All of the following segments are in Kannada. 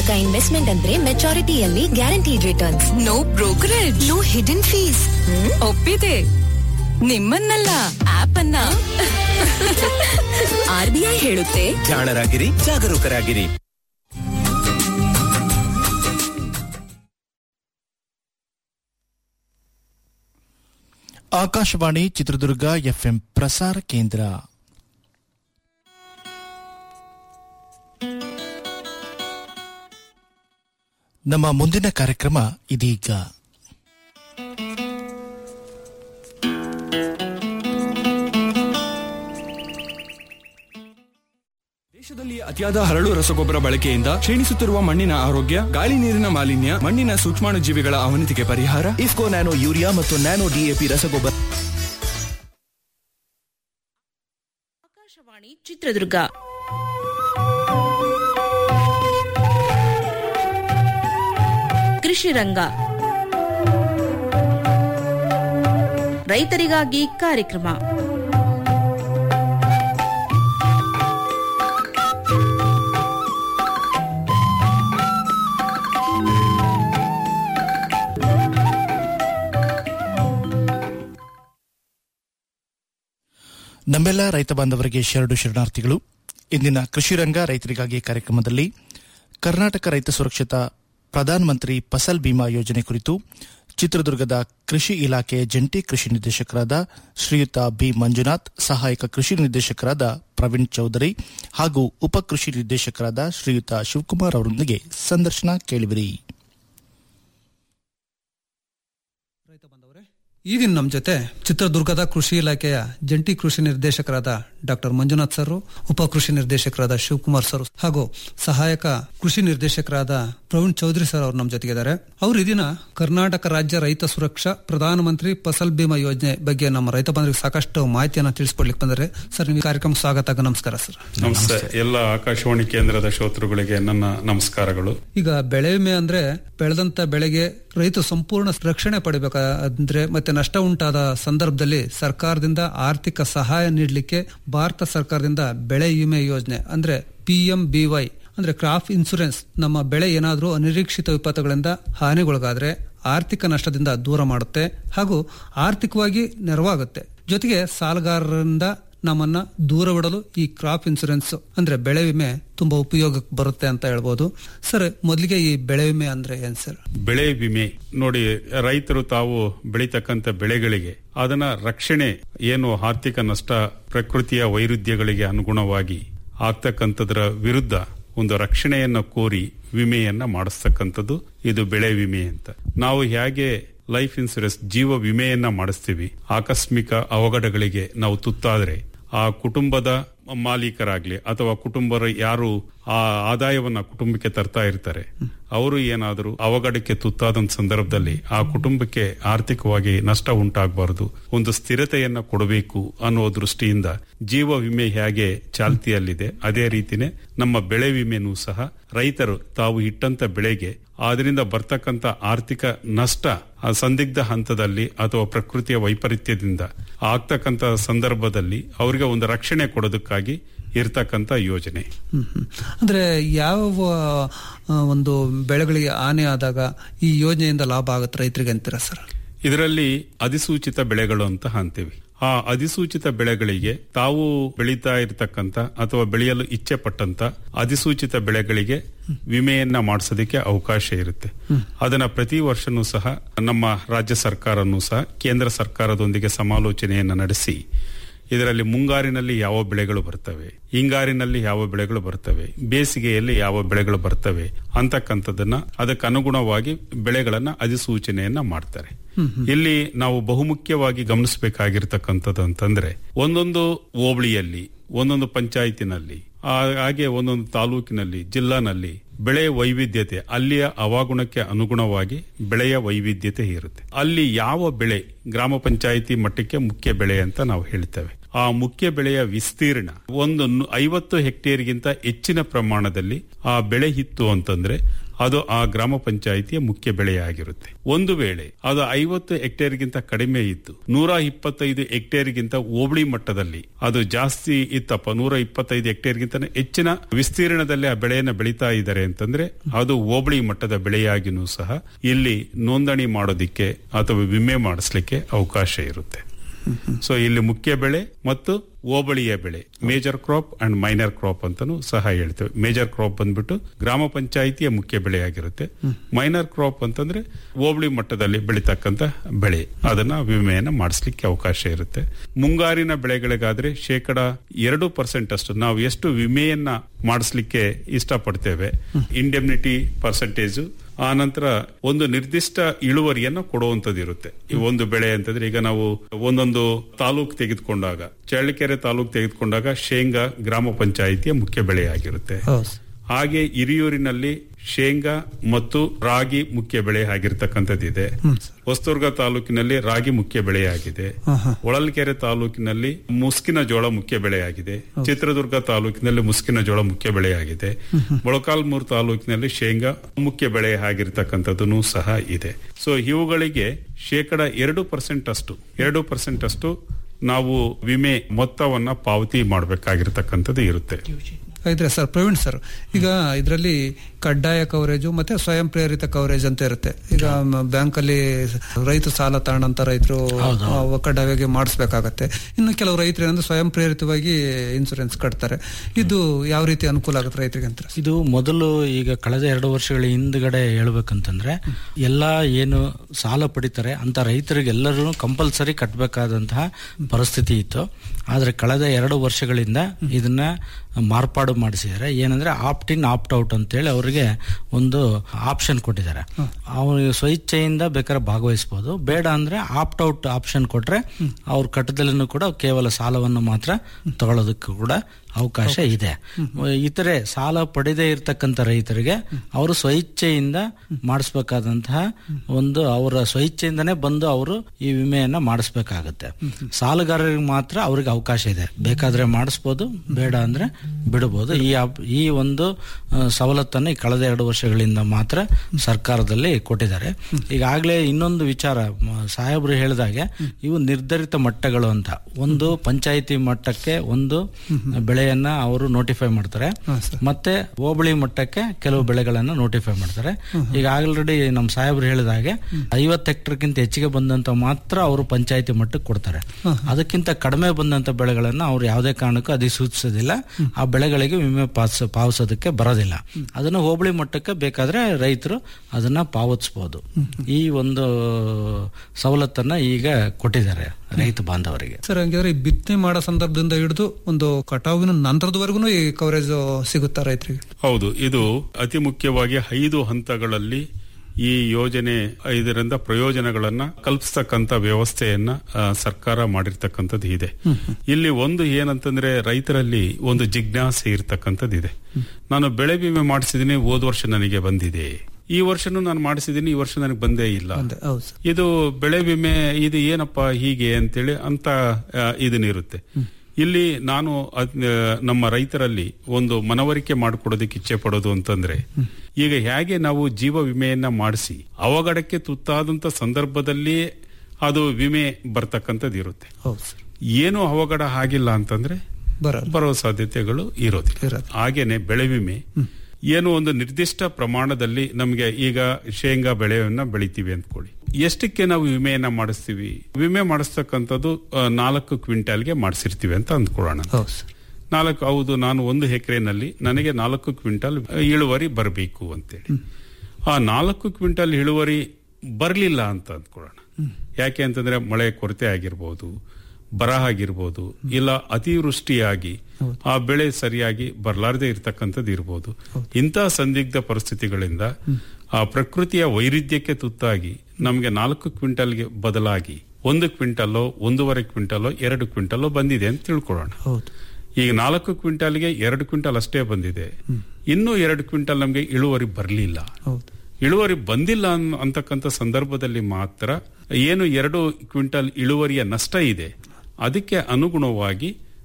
ಇವಾಗ ಇನ್ವೆಸ್ಟ್ಮೆಂಟ್ ಅಂದ್ರೆ ಮೆಚಾರಿಟಿಯಲ್ಲಿ guaranteed returns no brokerage no hidden fees ಒಪ್ಪಿದೆ ನಿಮ್ಮನ್ನಲ್ಲ ಆಪ್ ಅನ್ನ ಆರ್ ಬಿ ಐ ಹೇಳುತ್ತೆ ಜಾಣರಾಗಿರಿ ಜಾಗರೂಕರಾಗಿರಿ ಆಕಾಶವಾಣಿ ಚಿತ್ರದುರ್ಗ ಎಫ್ಎಂ ಪ್ರಸಾರ ಕೇಂದ್ರ ನಮ್ಮ ಮುಂದಿನ ಕಾರ್ಯಕ್ರಮ ಇದೀಗ ದೇಶದಲ್ಲಿ ಅತಿಯಾದ ಹರಳು ರಸಗೊಬ್ಬರ ಬಳಕೆಯಿಂದ ಕ್ಷೀಣಿಸುತ್ತಿರುವ ಮಣ್ಣಿನ ಆರೋಗ್ಯ ಗಾಳಿ ನೀರಿನ ಮಾಲಿನ್ಯ ಮಣ್ಣಿನ ಸೂಕ್ಷ್ಮಾಣು ಜೀವಿಗಳ ಅವನತಿಗೆ ಪರಿಹಾರ ಇಫ್ಕೋ ನ್ಯಾನೋ ಯೂರಿಯಾ ಮತ್ತು ನ್ಯಾನೋ ಡಿಎಪಿ ರಸಗೊಬ್ಬರ ಆಕಾಶವಾಣಿ ಚಿತ್ರದುರ್ಗ ಕೃಷಿ ರಂಗ ರೈತರಿಗಾಗಿ ಕಾರ್ಯಕ್ರಮ ನಮ್ಮೆಲ್ಲ ರೈತ ಬಾಂಧವರಿಗೆ ಶರಣು ಶರಣಾರ್ಥಿಗಳು ಇಂದಿನ ಕೃಷಿ ರಂಗ ರೈತರಿಗಾಗಿ ಕಾರ್ಯಕ್ರಮದಲ್ಲಿ ಕರ್ನಾಟಕ ರೈತ ಸುರಕ್ಷತಾ ಪ್ರಧಾನಮಂತ್ರಿ ಫಸಲ್ ಬಿಮಾ ಯೋಜನೆ ಕುರಿತು ಚಿತ್ರದುರ್ಗದ ಕೃಷಿ ಇಲಾಖೆಯ ಜಂಟಿ ಕೃಷಿ ನಿರ್ದೇಶಕರಾದ ಶ್ರೀಯುತ ಬಿ ಮಂಜುನಾಥ್ ಸಹಾಯಕ ಕೃಷಿ ನಿರ್ದೇಶಕರಾದ ಪ್ರವೀಣ್ ಚೌಧರಿ ಹಾಗೂ ಉಪ ಕೃಷಿ ನಿರ್ದೇಶಕರಾದ ಶ್ರೀಯುತ ಶಿವಕುಮಾರ್ ಅವರೊಂದಿಗೆ ಸಂದರ್ಶನ ಕೇಳಿವಿರಿ ಈ ದಿನ ನಮ್ಮ ಜೊತೆ ಚಿತ್ರದುರ್ಗದ ಕೃಷಿ ಇಲಾಖೆಯ ಜಂಟಿ ಕೃಷಿ ನಿರ್ದೇಶಕರಾದ ಡಾಕ್ಟರ್ ಮಂಜುನಾಥ್ ಸರ್ ಉಪ ಕೃಷಿ ನಿರ್ದೇಶಕರಾದ ಶಿವಕುಮಾರ್ ಸರ್ ಹಾಗೂ ಸಹಾಯಕ ಕೃಷಿ ನಿರ್ದೇಶಕರಾದ ಪ್ರವೀಣ್ ಚೌಧರಿ ಸರ್ ಅವರು ನಮ್ಮ ಜೊತೆಗಿದ್ದಾರೆ ಅವರು ಈ ದಿನ ಕರ್ನಾಟಕ ರಾಜ್ಯ ರೈತ ಸುರಕ್ಷಾ ಪ್ರಧಾನಮಂತ್ರಿ ಫಸಲ್ ಬಿಮಾ ಯೋಜನೆ ಬಗ್ಗೆ ನಮ್ಮ ರೈತ ಬಂಧುಗಳಿಗೆ ಸಾಕಷ್ಟು ಮಾಹಿತಿಯನ್ನು ತಿಳಿಸ್ಕೊಡ್ಲಿಕ್ಕೆ ಬಂದರೆ ಸರ್ ನಿಮಗೆ ಕಾರ್ಯಕ್ರಮ ಸ್ವಾಗತ ನಮಸ್ಕಾರ ಸರ್ ನಮಸ್ತೆ ಎಲ್ಲ ಆಕಾಶವಾಣಿ ಕೇಂದ್ರದ ಶ್ರೋತೃಗಳಿಗೆ ನನ್ನ ನಮಸ್ಕಾರಗಳು ಈಗ ಬೆಳೆ ವಿಮೆ ಅಂದ್ರೆ ಬೆಳೆದಂತ ಬೆಳೆಗೆ ರೈತ ಸಂಪೂರ್ಣ ರಕ್ಷಣೆ ಪಡಿಬೇಕಾದ್ರೆ ಮತ್ತೆ ನಷ್ಟ ಉಂಟಾದ ಸಂದರ್ಭದಲ್ಲಿ ಸರ್ಕಾರದಿಂದ ಆರ್ಥಿಕ ಸಹಾಯ ನೀಡಲಿಕ್ಕೆ ಭಾರತ ಸರ್ಕಾರದಿಂದ ಬೆಳೆ ವಿಮೆ ಯೋಜನೆ ಅಂದ್ರೆ ಪಿ ಎಂ ಬಿ ವೈ ಅಂದ್ರೆ ಕ್ರಾಪ್ ಇನ್ಸೂರೆನ್ಸ್ ನಮ್ಮ ಬೆಳೆ ಏನಾದರೂ ಅನಿರೀಕ್ಷಿತ ವಿಪತ್ತುಗಳಿಂದ ಹಾನಿಗೊಳಗಾದ್ರೆ ಆರ್ಥಿಕ ನಷ್ಟದಿಂದ ದೂರ ಮಾಡುತ್ತೆ ಹಾಗೂ ಆರ್ಥಿಕವಾಗಿ ನೆರವಾಗುತ್ತೆ ಜೊತೆಗೆ ಸಾಲಗಾರರಿಂದ ನಮ್ಮನ್ನ ದೂರವಿಡಲು ಈ ಕ್ರಾಪ್ ಇನ್ಸೂರೆನ್ಸ್ ಅಂದ್ರೆ ಬೆಳೆ ವಿಮೆ ತುಂಬಾ ಉಪಯೋಗಕ್ಕೆ ಬರುತ್ತೆ ಅಂತ ಹೇಳ್ಬೋದು ಸರ್ ಮೊದಲಿಗೆ ಈ ಬೆಳೆ ವಿಮೆ ಅಂದ್ರೆ ಏನ್ ಸರ್ ಬೆಳೆ ವಿಮೆ ನೋಡಿ ರೈತರು ತಾವು ಬೆಳೀತಕ್ಕಂಥ ಬೆಳೆಗಳಿಗೆ ಅದನ್ನ ರಕ್ಷಣೆ ಏನು ಆರ್ಥಿಕ ನಷ್ಟ ಪ್ರಕೃತಿಯ ವೈರುಧ್ಯಗಳಿಗೆ ಅನುಗುಣವಾಗಿ ಆಗ್ತಕ್ಕಂಥದ್ರ ವಿರುದ್ಧ ಒಂದು ರಕ್ಷಣೆಯನ್ನ ಕೋರಿ ವಿಮೆಯನ್ನ ಮಾಡಿಸ್ತಕ್ಕಂಥದ್ದು ಇದು ಬೆಳೆ ವಿಮೆ ಅಂತ ನಾವು ಹೇಗೆ ಲೈಫ್ ಇನ್ಸೂರೆನ್ಸ್ ಜೀವ ವಿಮೆಯನ್ನ ಮಾಡಿಸ್ತೀವಿ ಆಕಸ್ಮಿಕ ಅವಘಡಗಳಿಗೆ ನಾವು ತುತ್ತಾದ್ರೆ ಆ ಕುಟುಂಬದ ಮಾಲೀಕರಾಗ್ಲಿ ಅಥವಾ ಕುಟುಂಬರ ಯಾರು ಆ ಆದಾಯವನ್ನ ಕುಟುಂಬಕ್ಕೆ ತರ್ತಾ ಇರ್ತಾರೆ ಅವರು ಏನಾದರೂ ಅವಘಡಕ್ಕೆ ತುತ್ತಾದ ಸಂದರ್ಭದಲ್ಲಿ ಆ ಕುಟುಂಬಕ್ಕೆ ಆರ್ಥಿಕವಾಗಿ ನಷ್ಟ ಉಂಟಾಗಬಾರದು ಒಂದು ಸ್ಥಿರತೆಯನ್ನ ಕೊಡಬೇಕು ಅನ್ನೋ ದೃಷ್ಟಿಯಿಂದ ಜೀವ ವಿಮೆ ಹೇಗೆ ಚಾಲ್ತಿಯಲ್ಲಿದೆ ಅದೇ ರೀತಿನೇ ನಮ್ಮ ಬೆಳೆ ವಿಮೆನೂ ಸಹ ರೈತರು ತಾವು ಇಟ್ಟಂತ ಬೆಳೆಗೆ ಅದರಿಂದ ಬರ್ತಕ್ಕಂಥ ಆರ್ಥಿಕ ನಷ್ಟ ಆ ಸಂದಿಗ್ಧ ಹಂತದಲ್ಲಿ ಅಥವಾ ಪ್ರಕೃತಿಯ ವೈಪರೀತ್ಯದಿಂದ ಆಗ್ತಕ್ಕಂಥ ಸಂದರ್ಭದಲ್ಲಿ ಅವರಿಗೆ ಒಂದು ರಕ್ಷಣೆ ಕೊಡೋದಕ್ಕಾಗಿ ಇರ್ತಕ್ಕಂಥ ಯೋಜನೆ ಹ್ಮ್ ಹ್ಮ್. ಅಂದ್ರೆ ಯಾವ ಆ, ಒಂದು ಬೆಳೆಗಳಿಗೆ ಹಾನಿ ಆದಾಗ ಈ ಯೋಜನೆಯಿಂದ ಲಾಭ ಆಗುತ್ತೆ ರೈತರಿಗೆ ಅಂತೀರಾ ಸರ್ ಇದರಲ್ಲಿ ಅಧಿಸೂಚಿತ ಬೆಳೆಗಳು ಅಂತ ಅಂತೀವಿ ಆ ಅಧಿಸೂಚಿತ ಬೆಳೆಗಳಿಗೆ ತಾವು ಬೆಳೀತಾ ಇರತಕ್ಕಂತ ಅಥವಾ ಬೆಳೆಯಲು ಇಚ್ಛೆ ಪಟ್ಟಂತ ಅಧಿಸೂಚಿತ ಬೆಳೆಗಳಿಗೆ ವಿಮೆಯನ್ನ ಮಾಡಿಸೋದಕ್ಕೆ ಅವಕಾಶ ಇರುತ್ತೆ ಅದನ್ನ ಪ್ರತಿ ವರ್ಷನೂ ಸಹ ನಮ್ಮ ರಾಜ್ಯ ಸರ್ಕಾರನೂ ಸಹ ಕೇಂದ್ರ ಸರ್ಕಾರದೊಂದಿಗೆ ಸಮಾಲೋಚನೆಯನ್ನ ನಡೆಸಿ ಇದರಲ್ಲಿ ಮುಂಗಾರಿನಲ್ಲಿ ಯಾವ ಬೆಳೆಗಳು ಬರ್ತವೆ ಹಿಂಗಾರಿನಲ್ಲಿ ಯಾವ ಬೆಳೆಗಳು ಬರ್ತವೆ ಬೇಸಿಗೆಯಲ್ಲಿ ಯಾವ ಬೆಳೆಗಳು ಬರ್ತವೆ ಅಂತಕ್ಕಂಥದ್ದನ್ನ ಅದಕ್ಕೆ ಅನುಗುಣವಾಗಿ ಬೆಳೆಗಳನ್ನ ಅಧಿಸೂಚನೆಯನ್ನ ಮಾಡ್ತಾರೆ ಇಲ್ಲಿ ನಾವು ಬಹುಮುಖ್ಯವಾಗಿ ಗಮನಿಸಬೇಕಾಗಿರ್ತಕ್ಕಂಥದ್ದು ಅಂತಂದ್ರೆ ಒಂದೊಂದು ಹೋಬಳಿಯಲ್ಲಿ ಒಂದೊಂದು ಪಂಚಾಯತಿನಲ್ಲಿ ಆ- ಹಾಗೆ ಒಂದೊಂದು ತಾಲೂಕಿನಲ್ಲಿ ಜಿಲ್ಲಾನಲ್ಲಿ ಬೆಳೆ ವೈವಿಧ್ಯತೆ ಅಲ್ಲಿಯ ಹವಾಗುಣಕ್ಕೆ ಅನುಗುಣವಾಗಿ ಬೆಳೆಯ ವೈವಿಧ್ಯತೆ ಇರುತ್ತೆ ಅಲ್ಲಿ ಯಾವ ಬೆಳೆ ಗ್ರಾಮ ಪಂಚಾಯಿತಿ ಮಟ್ಟಕ್ಕೆ ಮುಖ್ಯ ಬೆಳೆ ಅಂತ ನಾವು ಹೇಳ್ತೇವೆ ಆ ಮುಖ್ಯ ಬೆಳೆಯ ವಿಸ್ತೀರ್ಣ ಒಂದು ನು- ಐವತ್ತು ಹೆಕ್ಟೇರ್ಗಿಂತ ಹೆಚ್ಚಿನ ಪ್ರಮಾಣದಲ್ಲಿ ಆ ಬೆಳೆ ಇತ್ತು ಅಂತಂದ್ರೆ ಅದು ಆ ಗ್ರಾಮ ಪಂಚಾಯಿತಿಯ ಮುಖ್ಯ ಬೆಳೆಯಾಗಿರುತ್ತೆ ಒಂದು ವೇಳೆ ಅದು ಐವತ್ತು ಹೆಕ್ಟೇರ್ಗಿಂತ ಕಡಿಮೆ ಇದ್ದು ನೂರ ಇಪ್ಪತ್ತೈದು ಹೆಕ್ಟೇರ್ಗಿಂತ ಹೋಬಳಿ ಮಟ್ಟದಲ್ಲಿ ಅದು ಜಾಸ್ತಿ ಇತ್ತಪ್ಪ ನೂರ ಇಪ್ಪತ್ತೈದು ಹೆಕ್ಟೇರ್ಗಿಂತ ಹೆಚ್ಚಿನ ವಿಸ್ತೀರ್ಣದಲ್ಲಿ ಆ ಬೆಳೆಯನ್ನ ಬೆಳೀತಾ ಇದ್ದಾರೆ ಅಂತಂದ್ರೆ ಅದು ಹೋಬಳಿ ಮಟ್ಟದ ಬೆಳೆಯಾಗಿನೂ ಸಹ ಇಲ್ಲಿ ನೋಂದಣಿ ಮಾಡೋದಿಕ್ಕೆ ಅಥವಾ ವಿಮೆ ಮಾಡಿಸ್ಲಿಕ್ಕೆ ಅವಕಾಶ ಇರುತ್ತೆ ಸೊ ಇಲ್ಲಿ ಮುಖ್ಯ ಬೆಳೆ ಮತ್ತು ಹೋಬಳಿಯ ಬೆಳೆ major crop and minor crop ಅಂತಾನು ಸಹ ಹೇಳ್ತೇವೆ ಮೇಜರ್ ಕ್ರಾಪ್ ಬಂದ್ಬಿಟ್ಟು ಗ್ರಾಮ ಪಂಚಾಯಿತಿಯ ಮುಖ್ಯ ಬೆಳೆಯಾಗಿರುತ್ತೆ ಮೈನರ್ ಕ್ರಾಪ್ ಅಂತಂದ್ರೆ ಹೋಬಳಿ ಮಟ್ಟದಲ್ಲಿ ಬೆಳೀತಕ್ಕಂತ ಬೆಳೆ ಅದನ್ನ ವಿಮೆಯನ್ನ ಮಾಡಿಸ್ಲಿಕ್ಕೆ ಅವಕಾಶ ಇರುತ್ತೆ ಮುಂಗಾರಿನ ಬೆಳೆಗಳಿಗಾದ್ರೆ ಶೇಕಡ ಎರಡು ಪರ್ಸೆಂಟ್ ಅಷ್ಟು ನಾವು ಎಷ್ಟು ವಿಮೆಯನ್ನ ಮಾಡಿಸ್ಲಿಕ್ಕೆ ಇಷ್ಟಪಡ್ತೇವೆ ಇಂಡೆಮ್ನಿಟಿ ಪರ್ಸೆಂಟೇಜ್ ಆ ನಂತರ ಒಂದು ನಿರ್ದಿಷ್ಟ ಇಳುವರಿಯನ್ನು ಕೊಡುವಂತದ್ದು ಇರುತ್ತೆ ಈ ಒಂದು ಬೆಳೆ ಅಂತಂದ್ರೆ ಈಗ ನಾವು ಒಂದೊಂದು ತಾಲೂಕು ತೆಗೆದುಕೊಂಡಾಗ ಚಳ್ಳಕೆರೆ ತಾಲೂಕು ತೆಗೆದುಕೊಂಡಾಗ ಶೇಂಗಾ ಗ್ರಾಮ ಪಂಚಾಯಿತಿಯ ಮುಖ್ಯ ಬೆಳೆಯಾಗಿರುತ್ತೆ ಹೌದು ಹಾಗೆ ಹಿರಿಯೂರಿನಲ್ಲಿ ಶೇಂಗಾ ಮತ್ತು ರಾಗಿ ಮುಖ್ಯ ಬೆಳೆ ಆಗಿರ್ತಕ್ಕಂಥದ್ದಿದೆ ಹೊಸದುರ್ಗ ತಾಲೂಕಿನಲ್ಲಿ ರಾಗಿ ಮುಖ್ಯ ಬೆಳೆಯಾಗಿದೆ ಹೊಳಲ್ಕೆರೆ ತಾಲೂಕಿನಲ್ಲಿ ಮುಸ್ಕಿನ ಜೋಳ ಮುಖ್ಯ ಬೆಳೆಯಾಗಿದೆ ಚಿತ್ರದುರ್ಗ ತಾಲೂಕಿನಲ್ಲಿ ಮುಸ್ಕಿನ ಜೋಳ ಮುಖ್ಯ ಬೆಳೆಯಾಗಿದೆ ಮೊಳಕಾಲ್ಮೂರು ತಾಲೂಕಿನಲ್ಲಿ ಶೇಂಗಾ ಮುಖ್ಯ ಬೆಳೆ ಆಗಿರ್ತಕ್ಕಂಥದ್ದು ಸಹ ಇದೆ ಸೊ ಇವುಗಳಿಗೆ ಶೇಕಡ ಎರಡು ಪರ್ಸೆಂಟ್ ಅಷ್ಟು ಎರಡು ಪರ್ಸೆಂಟ್ ಅಷ್ಟು ನಾವು ವಿಮೆ ಮೊತ್ತವನ್ನ ಪಾವತಿ ಮಾಡಬೇಕಾಗಿರ್ತಕ್ಕಂಥದ್ದು ಇರುತ್ತೆ ಇದ್ರೆ ಸರ್ ಪ್ರವೀಣ್ ಸರ್ ಈಗ ಇದರಲ್ಲಿ ಕಡ್ಡಾಯ ಕವರೇಜು ಮತ್ತೆ ಸ್ವಯಂ ಪ್ರೇರಿತ ಕವರೇಜ್ ಅಂತ ಇರುತ್ತೆ ಈಗ ಬ್ಯಾಂಕ್ ಅಲ್ಲಿ ರೈತ ಸಾಲ ತಗೊಂಡಂತ ರೈತರು ಕಡ್ಡಾಯವಾಗಿ ಮಾಡಿಸ್ಬೇಕಾಗತ್ತೆ ಇನ್ನು ಕೆಲವು ರೈತರು ಏನಂದ್ರೆ ಸ್ವಯಂ ಪ್ರೇರಿತವಾಗಿ ಇನ್ಸೂರೆನ್ಸ್ ಕಟ್ತಾರೆ ಇದು ಯಾವ ರೀತಿ ಅನುಕೂಲ ಆಗುತ್ತೆ ರೈತರಿಗೆ ಅಂತ ಇದು ಮೊದಲು ಈಗ ಕಳೆದ ಎರಡು ವರ್ಷಗಳ ಹಿಂದ್ಗಡೆ ಹೇಳ್ಬೇಕಂತಂದ್ರೆ ಎಲ್ಲ ಏನು ಸಾಲ ಪಡಿತಾರೆ ಅಂತ ರೈತರಿಗೆಲ್ಲರೂ ಕಂಪಲ್ಸರಿ ಕಟ್ಟಬೇಕಾದಂತಹ ಪರಿಸ್ಥಿತಿ ಇತ್ತು ಆದ್ರೆ ಕಳೆದ ಎರಡು ವರ್ಷಗಳಿಂದ ಇದನ್ನ ಮಾರ್ಪಾಡು ಮಾಡಿಸಿದ್ದಾರೆ ಏನಂದ್ರೆ ಆಪ್ಟ್ ಇನ್ ಆಪ್ಟ್ ಔಟ್ ಅಂತೇಳಿ ಅವರಿಗೆ ಒಂದು ಆಪ್ಷನ್ ಕೊಟ್ಟಿದ್ದಾರೆ ಅವ್ರಿಗೆ ಸ್ವಇಚ್ಛೆಯಿಂದ ಬೇಕಾದ್ರೆ ಭಾಗವಹಿಸಬಹುದು ಬೇಡ ಅಂದ್ರೆ ಆಪ್ಟ್ ಔಟ್ ಆಪ್ಷನ್ ಕೊಟ್ರೆ ಅವ್ರ ಕಟ್ಟದಲ್ಲೂ ಕೂಡ ಕೇವಲ ಸಾಲವನ್ನು ಮಾತ್ರ ತಗೊಳ್ಳೋದಕ್ಕೂ ಕೂಡ ಅವಕಾಶ ಇದೆ ಇತರೆ ಸಾಲ ಪಡೆದೇ ಇರತಕ್ಕಂಥ ರೈತರಿಗೆ ಅವರು ಸ್ವಇಚ್ಛೆಯಿಂದ ಮಾಡಿಸ್ಬೇಕಾದಂತಹ ಒಂದು ಅವರ ಸ್ವಇಚ್ಛೆಯಿಂದನೇ ಬಂದು ಅವರು ಈ ವಿಮೆಯನ್ನ ಮಾಡಿಸ್ಬೇಕಾಗತ್ತೆ ಸಾಲಗಾರರಿಗೆ ಮಾತ್ರ ಅವ್ರಿಗೆ ಅವಕಾಶ ಇದೆ ಬೇಕಾದ್ರೆ ಮಾಡಿಸ್ಬೋದು ಬೇಡ ಅಂದ್ರೆ ಬಿಡಬಹುದು ಈ ಆಪ್- ಈ ಒಂದು ಆ, ಸವಲತ್ತನ್ನು ಈ ಕಳೆದ ಎರಡು ವರ್ಷಗಳಿಂದ ಮಾತ್ರ ಸರ್ಕಾರದಲ್ಲಿ ಕೊಟ್ಟಿದ್ದಾರೆ ಈಗಾಗಲೇ ಇನ್ನೊಂದು ವಿಚಾರ ಮ- ಸಾಹೇಬರು ಹೇಳಿದಾಗೆ ಇವು ನಿರ್ಧರಿತ ಮಟ್ಟಗಳು ಅಂತ ಒಂದು ಪಂಚಾಯಿತಿ ಮಟ್ಟಕ್ಕೆ ಒಂದು ಬೆಳೆಯನ್ನ ಅವರು ನೋಟಿಫೈ ಮಾಡ್ತಾರೆ ಮತ್ತೆ ಹೋಬಳಿ ಮಟ್ಟಕ್ಕೆ ಕೆಲವು ಬೆಳೆಗಳನ್ನ ನೋಟಿಫೈ ಮಾಡ್ತಾರೆ ಈಗ ಆಲ್ರೆಡಿ ನಮ್ಮ ಸಾಹೇಬರು ಹೇಳಿದ ಹಾಗೆ ಐವತ್ತು ಹೆಕ್ಟರ್ಗಿಂತ ಹೆಚ್ಚಿಗೆ ಬಂದಂತ ಮಾತ್ರ ಅವರು ಪಂಚಾಯಿತಿ ಮಟ್ಟಕ್ಕೆ ಕೊಡ್ತಾರೆ ಅದಕ್ಕಿಂತ ಕಡಿಮೆ ಬಂದಂತ ಬೆಳೆಗಳನ್ನ ಅವ್ರು ಯಾವುದೇ ಕಾರಣಕ್ಕೂ ಅಧಿಸೂಚಿಸೋದಿಲ್ಲ ಆ ಬೆಳೆಗಳಿಗೆ ವಿಮೆ ಪಾಸ್ ಪಾವತಿಸೋದಕ್ಕೆ ಬರೋದಿಲ್ಲ ಅದನ್ನ ಹೋಬಳಿ ಮಟ್ಟಕ್ಕೆ ಬೇಕಾದ್ರೆ ರೈತರು ಅದನ್ನ ಪಾವತಿಸಬಹುದು ಈ ಒಂದು ಸವಲತ್ತನ್ನ ಈಗ ಕೊಟ್ಟಿದ್ದಾರೆ ರೈತ ಬಾಂಧವರಿಗೆ ಸರ್ ಹಂಗಿದ್ರೆ ಈ ಬಿತ್ತನೆ ಮಾಡೋ ಸಂದರ್ಭದಿಂದ ಹಿಡಿದು ಒಂದು ಕಟಾವಿನ ನಂತರದವರೆಗೂ ಈ ಕವರೇಜ್ ಸಿಗುತ್ತಾ ರೈತರಿಗೆ ಹೌದು ಇದು ಅತಿ ಮುಖ್ಯವಾಗಿ ಐದು ಹಂತಗಳಲ್ಲಿ ಈ ಯೋಜನೆ ಇದರಿಂದ ಪ್ರಯೋಜನಗಳನ್ನ ಕಲ್ಪಿಸ್ತಕ್ಕಂತ ವ್ಯವಸ್ಥೆಯನ್ನ ಆ, ಸರ್ಕಾರ ಮಾಡಿರ್ತಕ್ಕಂಥದ್ದು ಇದೆ ಇಲ್ಲಿ ಒಂದು ಏನಂತಂದ್ರೆ ರೈತರಲ್ಲಿ ಒಂದು ಜಿಜ್ಞಾಸೆ ಇರ್ತಕ್ಕಂಥದ್ದು ಇದೆ ನಾನು ಬೆಳೆ ವಿಮೆ ಮಾಡಿಸಿದೀನಿ ಹೋದ ವರ್ಷ ನನಗೆ ಬಂದಿದೆ ಈ ವರ್ಷನೂ ನಾನು ಮಾಡಿಸಿದೀನಿ ಈ ವರ್ಷ ನನಗೆ ಬಂದೇ ಇಲ್ಲ ಹೌದು ಸರ್ ಇದು ಬೆಳೆ ವಿಮೆ ಇದು ಏನಪ್ಪಾ ಹೀಗೆ ಅಂತೇಳಿ ಅಂತ ಆ, ಇದನ್ನಿರುತ್ತೆ ಇಲ್ಲಿ ನಾನು ಅದ್- ಆ, ನಮ್ಮ ರೈತರಲ್ಲಿ ಒಂದು ಮನವರಿಕೆ ಮಾಡಿಕೊಡೋದಕ್ಕೆ ಇಚ್ಛೆ ಪಡೋದು ಅಂತಂದ್ರೆ ಈಗ ಹೇಗೆ ನಾವು ಜೀವ ವಿಮೆಯನ್ನ ಮಾಡಿಸಿ ಅವಘಡಕ್ಕೆ ತುತ್ತಾದಂತ ಸಂದರ್ಭದಲ್ಲಿ ಅದು ವಿಮೆ ಬರ್ತಕ್ಕಂಥದ್ದು ಇರುತ್ತೆ ಹೌದು ಸರ್ ಏನು ಅವಘಡ ಆಗಿಲ್ಲ ಅಂತಂದ್ರೆ ಬರಲ್ಲ ಬರೋ ಸಾಧ್ಯತೆಗಳು ಇರೋದಿಲ್ಲ ಇರೋದು. ಹಾಗೇನೆ ಬೆಳೆ ವಿಮೆ ಏನು ಒಂದು ನಿರ್ದಿಷ್ಟ ಪ್ರಮಾಣದಲ್ಲಿ ನಮಗೆ ಈಗ ಶೇಂಗಾ ಬೆಳೆಯನ್ನ ಬೆಳಿತೀವಿ ಅಂದ್ಕೊಳ್ಳಿ ಎಷ್ಟಕ್ಕೆ ನಾವು ವಿಮೆಯನ್ನ ಮಾಡಿಸ್ತೀವಿ ವಿಮೆ ಮಾಡಿಸ್ತಕ್ಕಂಥದ್ದು ಆ, ನಾಲ್ಕು ಕ್ವಿಂಟಾಲ್ಗೆ ಮಾಡಿಸಿರ್ತೀವಿ ಅಂತ ಅಂದ್ಕೊಳ್ಳೋಣ ಹೌದು ಸರ್ ನಾಲ್ಕು ಹೌದು ನಾನು ಒಂದು ಎಕರೆನಲ್ಲಿ ನನಗೆ ನಾಲ್ಕು ಕ್ವಿಂಟಲ್ ಇಳುವರಿ ಬರಬೇಕು ಅಂತೇಳಿ ಆ ನಾಲ್ಕು ಕ್ವಿಂಟಲ್ ಇಳುವರಿ ಬರಲಿಲ್ಲ ಅಂತ ಅಂದ್ಕೊಳ್ಳೋಣ ಯಾಕೆ ಅಂತಂದ್ರೆ ಮಳೆ ಕೊರತೆ ಆಗಿರ್ಬೋದು ಬರ ಆಗಿರ್ಬೋದು ಇಲ್ಲ ಅತಿವೃಷ್ಟಿಯಾಗಿ ಆ ಬೆಳೆ ಸರಿಯಾಗಿ ಬರಲಾರದೆ ಇರತಕ್ಕಂಥದ್ದು ಇರ್ಬೋದು ಇಂತಹ ಸಂದಿಗ್ಧ ಪರಿಸ್ಥಿತಿಗಳಿಂದ ಆ ಪ್ರಕೃತಿಯ ವೈರುಧ್ಯಕ್ಕೆ ತುತ್ತಾಗಿ ನಮಗೆ ನಾಲ್ಕು ಕ್ವಿಂಟಲ್ಗೆ ಬದಲಾಗಿ ಒಂದು ಕ್ವಿಂಟಲ್ಲೋ ಒಂದೂವರೆ ಕ್ವಿಂಟಲ್ಲೋ ಎರಡು ಕ್ವಿಂಟಲ್ಲೋ ಬಂದಿದೆ ಅಂತ ತಿಳ್ಕೊಳ್ಳೋಣ ಹೌದು ಈಗ ನಾಲ್ಕು ಕ್ವಿಂಟಾಲ್ಗೆ ಎರಡು ಕ್ವಿಂಟಲ್ ಅಷ್ಟೇ ಬಂದಿದೆ ಇನ್ನೂ ಎರಡು ಕ್ವಿಂಟಲ್ ನಮಗೆ ಇಳುವರಿ ಬರಲಿಲ್ಲ ಹೌದು ಇಳುವರಿ ಬಂದಿಲ್ಲ ಅನ್- ಅಂತಕ್ಕಂಥ ಸಂದರ್ಭದಲ್ಲಿ ಮಾತ್ರ ಏನು ಎರಡು ಕ್ವಿಂಟಲ್ ಇಳುವರಿಯ ನಷ್ಟ ಇದೆ ಅದಕ್ಕೆ ಅನುಗುಣವಾಗಿ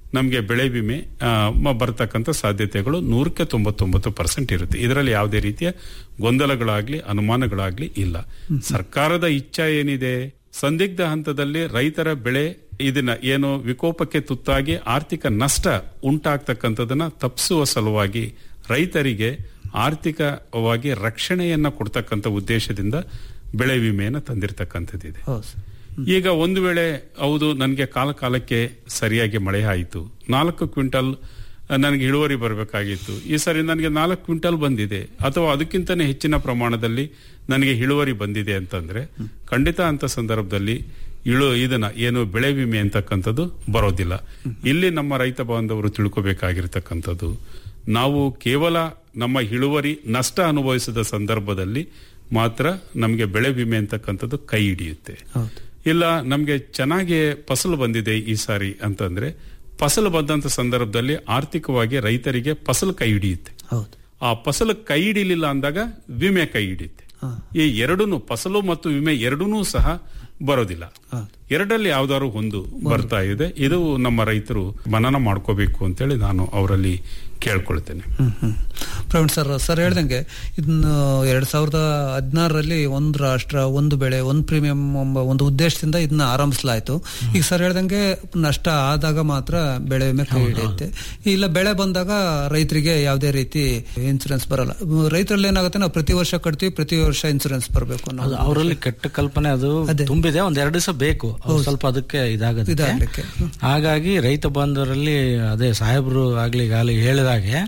ನಮಗೆ ಬೆಳೆ ವಿಮೆ ಆ, ಮ- ಬರ್ತಕ್ಕಂಥ ಸಾಧ್ಯತೆಗಳು ನೂರಕ್ಕೆ ತೊಂಬತ್ತೊಂಬತ್ತು ಪರ್ಸೆಂಟ್ ಇರುತ್ತೆ ಇದರಲ್ಲಿ ಯಾವುದೇ ರೀತಿಯ ಗೊಂದಲಗಳಾಗ್ಲಿ ಅನುಮಾನಗಳಾಗ್ಲಿ ಇಲ್ಲ ಸರ್ಕಾರದ ಇಚ್ಛಾ ಏನಿದೆ ಸಂದಿಗ್ಧ ಹಂತದಲ್ಲಿ ರೈತರ ಬೆಳೆ ಇದನ್ನ ಏನು ವಿಕೋಪಕ್ಕೆ ತುತ್ತಾಗಿ ಆರ್ಥಿಕ ನಷ್ಟ ಉಂಟಾಗ್ತಕ್ಕಂಥದನ್ನ ತಪ್ಪಿಸುವ ಸಲುವಾಗಿ ರೈತರಿಗೆ ಆರ್ಥಿಕವಾಗಿ ರಕ್ಷಣೆಯನ್ನ ಕೊಡ್ತಕ್ಕಂಥ ಉದ್ದೇಶದಿಂದ ಬೆಳೆ ವಿಮೆಯನ್ನು ತಂದಿರತಕ್ಕಂಥದ್ದಿದೆ ಹೌದು ಸರ್. ಈಗ ಒಂದು ವೇಳೆ ಹೌದು ನನಗೆ ಕಾಲ ಕಾಲಕ್ಕೆ ಸರಿಯಾಗಿ ಮಳೆ ಆಯಿತು ನಾಲ್ಕು ಕ್ವಿಂಟಲ್ ನನಗೆ ಇಳುವರಿ ಬರಬೇಕಾಗಿತ್ತು ಈ ಸರಿ ನನಗೆ ನಾಲ್ಕು ಕ್ವಿಂಟಲ್ ಬಂದಿದೆ ಅಥವಾ ಅದಕ್ಕಿಂತನೇ ಹೆಚ್ಚಿನ ಪ್ರಮಾಣದಲ್ಲಿ ನನಗೆ ಇಳುವರಿ ಬಂದಿದೆ ಅಂತಂದ್ರೆ ಖಂಡಿತ ಅಂತ ಸಂದರ್ಭದಲ್ಲಿ ಇಳು ಇದನ್ನ ಏನು ಬೆಳೆ ವಿಮೆ ಅಂತಕ್ಕಂಥದ್ದು ಬರೋದಿಲ್ಲ ಇಲ್ಲಿ ನಮ್ಮ ರೈತ ಬಾಂಧವರು ತಿಳ್ಕೋಬೇಕಾಗಿರ್ತಕ್ಕಂಥದ್ದು ನಾವು ಕೇವಲ ನಮ್ಮ ಇಳುವರಿ ನಷ್ಟ ಅನುಭವಿಸಿದ ಸಂದರ್ಭದಲ್ಲಿ ಮಾತ್ರ ನಮಗೆ ಬೆಳೆ ವಿಮೆ ಅಂತಕ್ಕಂಥದ್ದು ಕೈ ಹಿಡಿಯುತ್ತೆ ಇಲ್ಲ ನಮಗೆ ಚೆನ್ನಾಗಿ ಫಸಲು ಬಂದಿದೆ ಈ ಸಾರಿ ಅಂತಂದ್ರೆ ಫಸಲು ಬಂದಂತ ಸಂದರ್ಭದಲ್ಲಿ ಆರ್ಥಿಕವಾಗಿ ರೈತರಿಗೆ ಫಸಲು ಕೈ ಹಿಡಿಯುತ್ತೆ ಹೌದು ಆ ಫಸಲು ಕೈ ಹಿಡಿಲಿಲ್ಲ ಅಂದಾಗ ವಿಮೆ ಕೈ ಹಿಡಿಯುತ್ತೆ ಈ ಎರಡೂ ಫಸಲು ಮತ್ತು ವಿಮೆ ಎರಡೂ ಸಹ ಬರೋದಿಲ್ಲ ಎರಡರಲ್ಲಿ ಯಾವ್ದಾದ್ರು ಒಂದು ಬರ್ತಾ ಇದೆ ಇದು ನಮ್ಮ ರೈತರು ಮನನ ಮಾಡ್ಕೋಬೇಕು ಅಂತೇಳಿ ನಾನು ಅವರಲ್ಲಿ ಕೇಳ್ಕೊಳ್ತೇನೆ ಹ್ಮ್ ಹ್ಮ್ ಪ್ರವೀಣ್ ಸರ್ ಸರ್ ಹೇಳ್ದಂಗೆ ಇದನ್ನು ಎರಡ್ ಸಾವಿರದ ಹದಿನಾರರಲ್ಲಿ ಒಂದು ರಾಷ್ಟ್ರ ಒಂದು ಬೆಳೆ ಒಂದು ಪ್ರೀಮಿಯಂ ಎಂಬ ಒಂದು ಉದ್ದೇಶದಿಂದ ಇದನ್ನ ಆರಂಭಿಸಲಾಯ್ತು ಈಗ ಸರ್ ಹೇಳ್ದಂಗೆ ನಷ್ಟ ಆದಾಗ ಮಾತ್ರ ಬೆಳೆ ವಿಮೆ ಕೈ ಹಿಡಿಯುತ್ತೆ ಇಲ್ಲ ಬೆಳೆ ಬಂದಾಗ ರೈತರಿಗೆ ಯಾವುದೇ ರೀತಿ ಇನ್ಸೂರೆನ್ಸ್ ಬರಲ್ಲ ರೈತರಲ್ಲಿ ಏನಾಗುತ್ತೆ ನಾವು ಪ್ರತಿ ವರ್ಷ ಕಟ್ತೀವಿ ಪ್ರತಿ ವರ್ಷ ಇನ್ಸೂರೆನ್ಸ್ ಬರಬೇಕು ಅದು ಅನ್ನೋದು ಅವರಲ್ಲಿ ಕೆಟ್ಟ ಕಲ್ಪನೆ ಅದು ತುಂಬಿದೆ ಒಂದ್ ಎರಡು ದಿವಸ ಬೇಕು ಅವ್ರು ಸ್ವಲ್ಪ ಅದಕ್ಕೆ ಇದಾಗುತ್ತೆ ಇದಾಗ್ಲಿಕ್ಕೆ. ಹಾಗಾಗಿ ರೈತ ಬಾಂಧವರಲ್ಲಿ ಅದೇ ಸಾಹೇಬ್ರು ಆಗ್ಲಿ ಈಗಾಗಲೇ ಹೇಳಿದಾಗೆ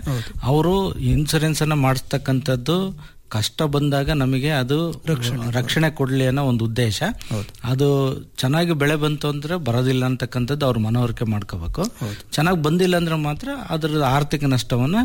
ಅವರು ಇನ್ಸೂರೆನ್ಸ್ ಅನ್ನ ಮಾಡಿಸ್ತಕ್ಕಂಥದ್ದು ಕಷ್ಟ ಬಂದಾಗ ನಮಗೆ ಅದು ರಕ್ಷಣೆ ಕೊಡ್ಲಿ ಅನ್ನೋ ಒಂದು ಉದ್ದೇಶ ಅದು ಚೆನ್ನಾಗಿ ಬೆಳೆ ಬಂತು ಅಂದ್ರೆ ಬರೋದಿಲ್ಲ ಅಂತಕ್ಕಂಥದ್ದು ಅವ್ರು ಮನವರಿಕೆ ಮಾಡ್ಕೋಬೇಕು ಚೆನ್ನಾಗಿ ಬಂದಿಲ್ಲ ಅಂದ್ರೆ ಮಾತ್ರ ಅದರ ಆರ್ಥಿಕ ನಷ್ಟವನ್ನ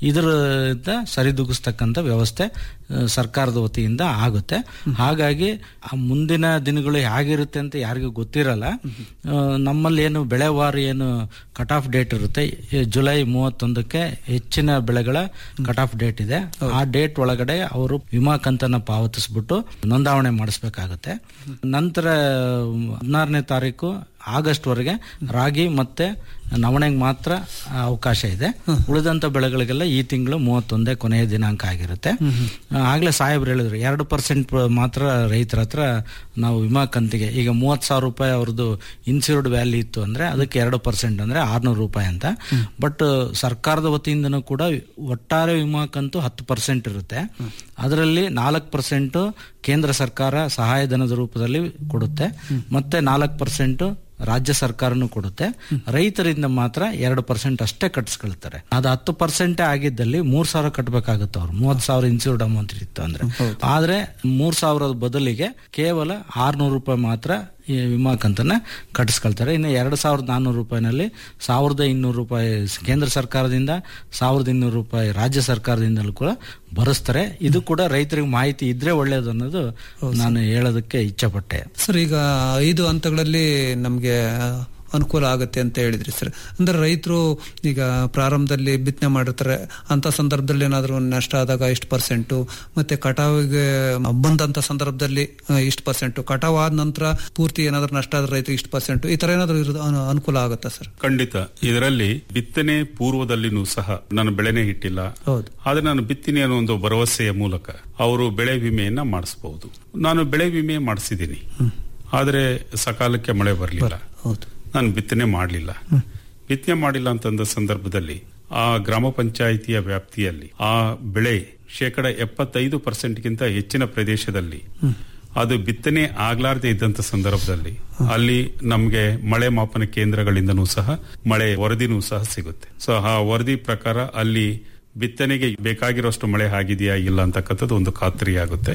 ಇದರಿಂದ ಸರಿದೂಗಿಸ್ತಕ್ಕಂಥ ವ್ಯವಸ್ಥೆ ಆ, ಸರ್ಕಾರದ ವತಿಯಿಂದ ಆಗುತ್ತೆ ಹಾಗಾಗಿ ಆ ಮುಂದಿನ ದಿನಗಳು ಹೇಗಿರುತ್ತೆ ಅಂತ ಯಾರಿಗೂ ಗೊತ್ತಿರಲ್ಲ ಆ, ನಮ್ಮಲ್ಲಿ ಏನು ಬೆಳೆವಾರು ಏನು ಕಟ್ ಆಫ್ ಡೇಟ್ ಇರುತ್ತೆ ಈ ಜುಲೈ ಮೂವತ್ತೊಂದಕ್ಕೆ ಹೆಚ್ಚಿನ ಬೆಳೆಗಳ ಕಟ್ ಆಫ್ ಡೇಟ್ ಇದೆ ಆ ಡೇಟ್ ಒಳಗಡೆ ಅವರು ವಿಮಾ ಕಂತನ್ನ ಪಾವತಿಸ್ಬಿಟ್ಟು ನೋಂದಾವಣೆ ಮಾಡಿಸ್ಬೇಕಾಗುತ್ತೆ ನಂತರ ಹದಿನಾರನೇ ತಾರೀಕು ಆಗಸ್ಟ್ ವರೆಗೆ ರಾಗಿ ಮತ್ತೆ ನವಣೆಗೆ ಮಾತ್ರ ಅವಕಾಶ ಇದೆ ಉಳಿದಂತ ಬೆಳೆಗಳಿಗೆಲ್ಲ ಈ ತಿಂಗಳು ಮೂವತ್ತೊಂದೇ ಕೊನೆಯ ದಿನಾಂಕ ಆಗಿರುತ್ತೆ ಆಗ್ಲೇ ಸಾಹೇಬ್ರು ಹೇಳಿದ್ರು ಎರಡು ಪರ್ಸೆಂಟ್ ಮಾತ್ರ ರೈತರ ಹತ್ರ ನಾವು ವಿಮಾ ಕಂತಿಗೆ ಈಗ ಮೂವತ್ ಸಾವಿರ ರೂಪಾಯಿ ಅವ್ರದ್ದು ಇನ್ಸೂರ್ಡ್ ವ್ಯಾಲ್ಯೂ ಇತ್ತು ಅಂದ್ರೆ ಅದಕ್ಕೆ ಎರಡು ಪರ್ಸೆಂಟ್ ಅಂದ್ರೆ ಆರ್ನೂರು ರೂಪಾಯಿ ಅಂತ ಬಟ್ ಸರ್ಕಾರದ ವತಿಯಿಂದನೂ ಕೂಡ ಒಟ್ಟಾರೆ ವಿಮಾ ಕಂತು ಹತ್ತು ಪರ್ಸೆಂಟ್ ಇರುತ್ತೆ ಅದರಲ್ಲಿ ನಾಲ್ಕು ಪರ್ಸೆಂಟ್ ಕೇಂದ್ರ ಸರ್ಕಾರ ಸಹಾಯಧನದ ರೂಪದಲ್ಲಿ ಕೊಡುತ್ತೆ ಮತ್ತೆ ನಾಲ್ಕು ಪರ್ಸೆಂಟ್ ರಾಜ್ಯ ಸರ್ಕಾರನು ಕೊಡುತ್ತೆ ರೈತರಿಂದ ಮಾತ್ರ ಎರಡು ಪರ್ಸೆಂಟ್ ಅಷ್ಟೇ ಕಟ್ಸ್ಕೊಳ್ತಾರೆ ಅದು ಹತ್ತು ಪರ್ಸೆಂಟ್ ಆಗಿದ್ದಲ್ಲಿ ಮೂರ್ ಸಾವಿರ ಕಟ್ಟಬೇಕಾಗುತ್ತೆ ಅವ್ರು ಮೂವತ್ ಸಾವಿರ ಇನ್ಸೂರ್ಡ್ ಅಮೌಂಟ್ ಇತ್ತು ಅಂದ್ರೆ ಆದ್ರೆ ಮೂರ್ ಸಾವಿರದ ಬದಲಿಗೆ ಕೇವಲ ಆರ್ನೂರು ರೂಪಾಯಿ ಮಾತ್ರ ಈ ವಿಮಾ ಕಂತನ್ನ ಕಟ್ಟಿಸ್ಕೊಳ್ತಾರೆ ಇನ್ನು ಎರಡು ಸಾವಿರದ ನಾನ್ನೂರು ರೂಪಾಯಿನಲ್ಲಿ ಸಾವಿರದ ಇನ್ನೂರು ರೂಪಾಯಿ ಕೇಂದ್ರ ಸರ್ಕಾರದಿಂದ ಸಾವಿರದ ಇನ್ನೂರು ರೂಪಾಯಿ ರಾಜ್ಯ ಸರ್ಕಾರದಿಂದಲೂ ಕೂಡ ಭರಿಸ್ತಾರೆ ಇದು ಕೂಡ ರೈತರಿಗೆ ಮಾಹಿತಿ ಇದ್ರೆ ಒಳ್ಳೇದು ಅನ್ನೋದು ನಾನು ಹೇಳೋದಕ್ಕೆ ಇಚ್ಛಪಟ್ಟೆ ಸರ್ ಈಗ ಐದು ಹಂತಗಳಲ್ಲಿ ನಮಗೆ ಅನುಕೂಲ ಆಗುತ್ತೆ ಅಂತ ಹೇಳಿದ್ರಿ ಸರ್ ಅಂದ್ರೆ ರೈತರು ಈಗ ಪ್ರಾರಂಭದಲ್ಲಿ ಬಿತ್ತನೆ ಮಾಡಿರ್ತಾರೆ ಅಂತ ಸಂದರ್ಭದಲ್ಲಿ ಏನಾದರೂ ನಷ್ಟ ಆದಾಗ ಇಷ್ಟು ಪರ್ಸೆಂಟು ಮತ್ತೆ ಕಟಾವಿಗೆ ಬಂದಂತ ಸಂದರ್ಭದಲ್ಲಿ ಆ, ಇಷ್ಟು ಪರ್ಸೆಂಟು ಕಟಾವ್ ಆದ ನಂತರ ಪೂರ್ತಿ ಏನಾದರೂ ನಷ್ಟ ಆದ್ರೆ ರೈತರಿಗೆ ಇಷ್ಟು ಪರ್ಸೆಂಟು ಈ ತರ ಏನಾದರೂ ಇರೋದು ಅನು- ಅನುಕೂಲ ಆಗುತ್ತಾ ಸರ್ ಖಂಡಿತ ಇದರಲ್ಲಿ ಬಿತ್ತನೆ ಪೂರ್ವದಲ್ಲಿನೂ ಸಹ ನಾನು ಬೆಳೆನೇ ಇಟ್ಟಿಲ್ಲ ಹೌದು ಆದ್ರೆ ನಾನು ಬಿತ್ತೀನಿ ಅನ್ನೋ ಒಂದು ಭರವಸೆಯ ಮೂಲಕ ಅವರು ಬೆಳೆ ವಿಮೆಯನ್ನ ಮಾಡಿಸಬಹುದು ನಾನು ಬೆಳೆ ವಿಮೆ ಮಾಡಿಸಿದ್ದೀನಿ ಆದ್ರೆ ಸಕಾಲಕ್ಕೆ ಮಳೆ ಬರಲಿಲ್ಲ ಹೌದು ನಾನು ಬಿತ್ತನೆ ಮಾಡಲಿಲ್ಲ ಬಿತ್ತನೆ ಮಾಡಿಲ್ಲ ಅಂತಂದ ಸಂದರ್ಭದಲ್ಲಿ ಆ ಗ್ರಾಮ ಪಂಚಾಯಿತಿಯ ವ್ಯಾಪ್ತಿಯಲ್ಲಿ ಆ ಬೆಳೆ ಶೇಕಡ ಎಪ್ಪತ್ತೈದು ಪರ್ಸೆಂಟ್ಗಿಂತ ಹೆಚ್ಚಿನ ಪ್ರದೇಶದಲ್ಲಿ ಅದು ಬಿತ್ತನೆ ಆಗ್ಲಾರ್ದೆ ಇದ್ದಂತ ಸಂದರ್ಭದಲ್ಲಿ ಅಲ್ಲಿ ನಮಗೆ ಮಳೆ ಮಾಪನ ಕೇಂದ್ರಗಳಿಂದನೂ ಸಹ ಮಳೆ ವರದಿನೂ ಸಹ ಸಿಗುತ್ತೆ ಸೊ ಆ ವರದಿ ಪ್ರಕಾರ ಅಲ್ಲಿ ಬಿತ್ತನೆಗೆ ಬೇಕಾಗಿರೋಷ್ಟು ಮಳೆ ಆಗಿದೆಯಾ ಇಲ್ಲ ಅಂತಕ್ಕಂಥದ್ದು ಒಂದು ಖಾತ್ರಿಯಾಗುತ್ತೆ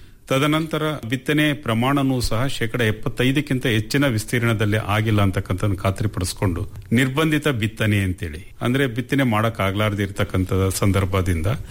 ತದನಂತರ ಬಿತ್ತನೆ ಪ್ರಮಾಣನೂ ಸಹ ಶೇಕಡ ಎಪ್ಪತ್ತೈದಕ್ಕಿಂತ ಹೆಚ್ಚಿನ ವಿಸ್ತೀರ್ಣದಲ್ಲಿ ಆಗಿಲ್ಲ ಅಂತಕ್ಕಂಥ ಖಾತ್ರಿಪಡಿಸಿಕೊಂಡು ನಿರ್ಬಂಧಿತ ಬಿತ್ತನೆ ಅಂತೇಳಿ ಅಂದ್ರೆ ಬಿತ್ತನೆ ಮಾಡಕ್ ಆಗ್ಲಾರ್ದೆ ಇರ್ತಕ್ಕಂಥ ಸಂದರ್ಭದಿಂದ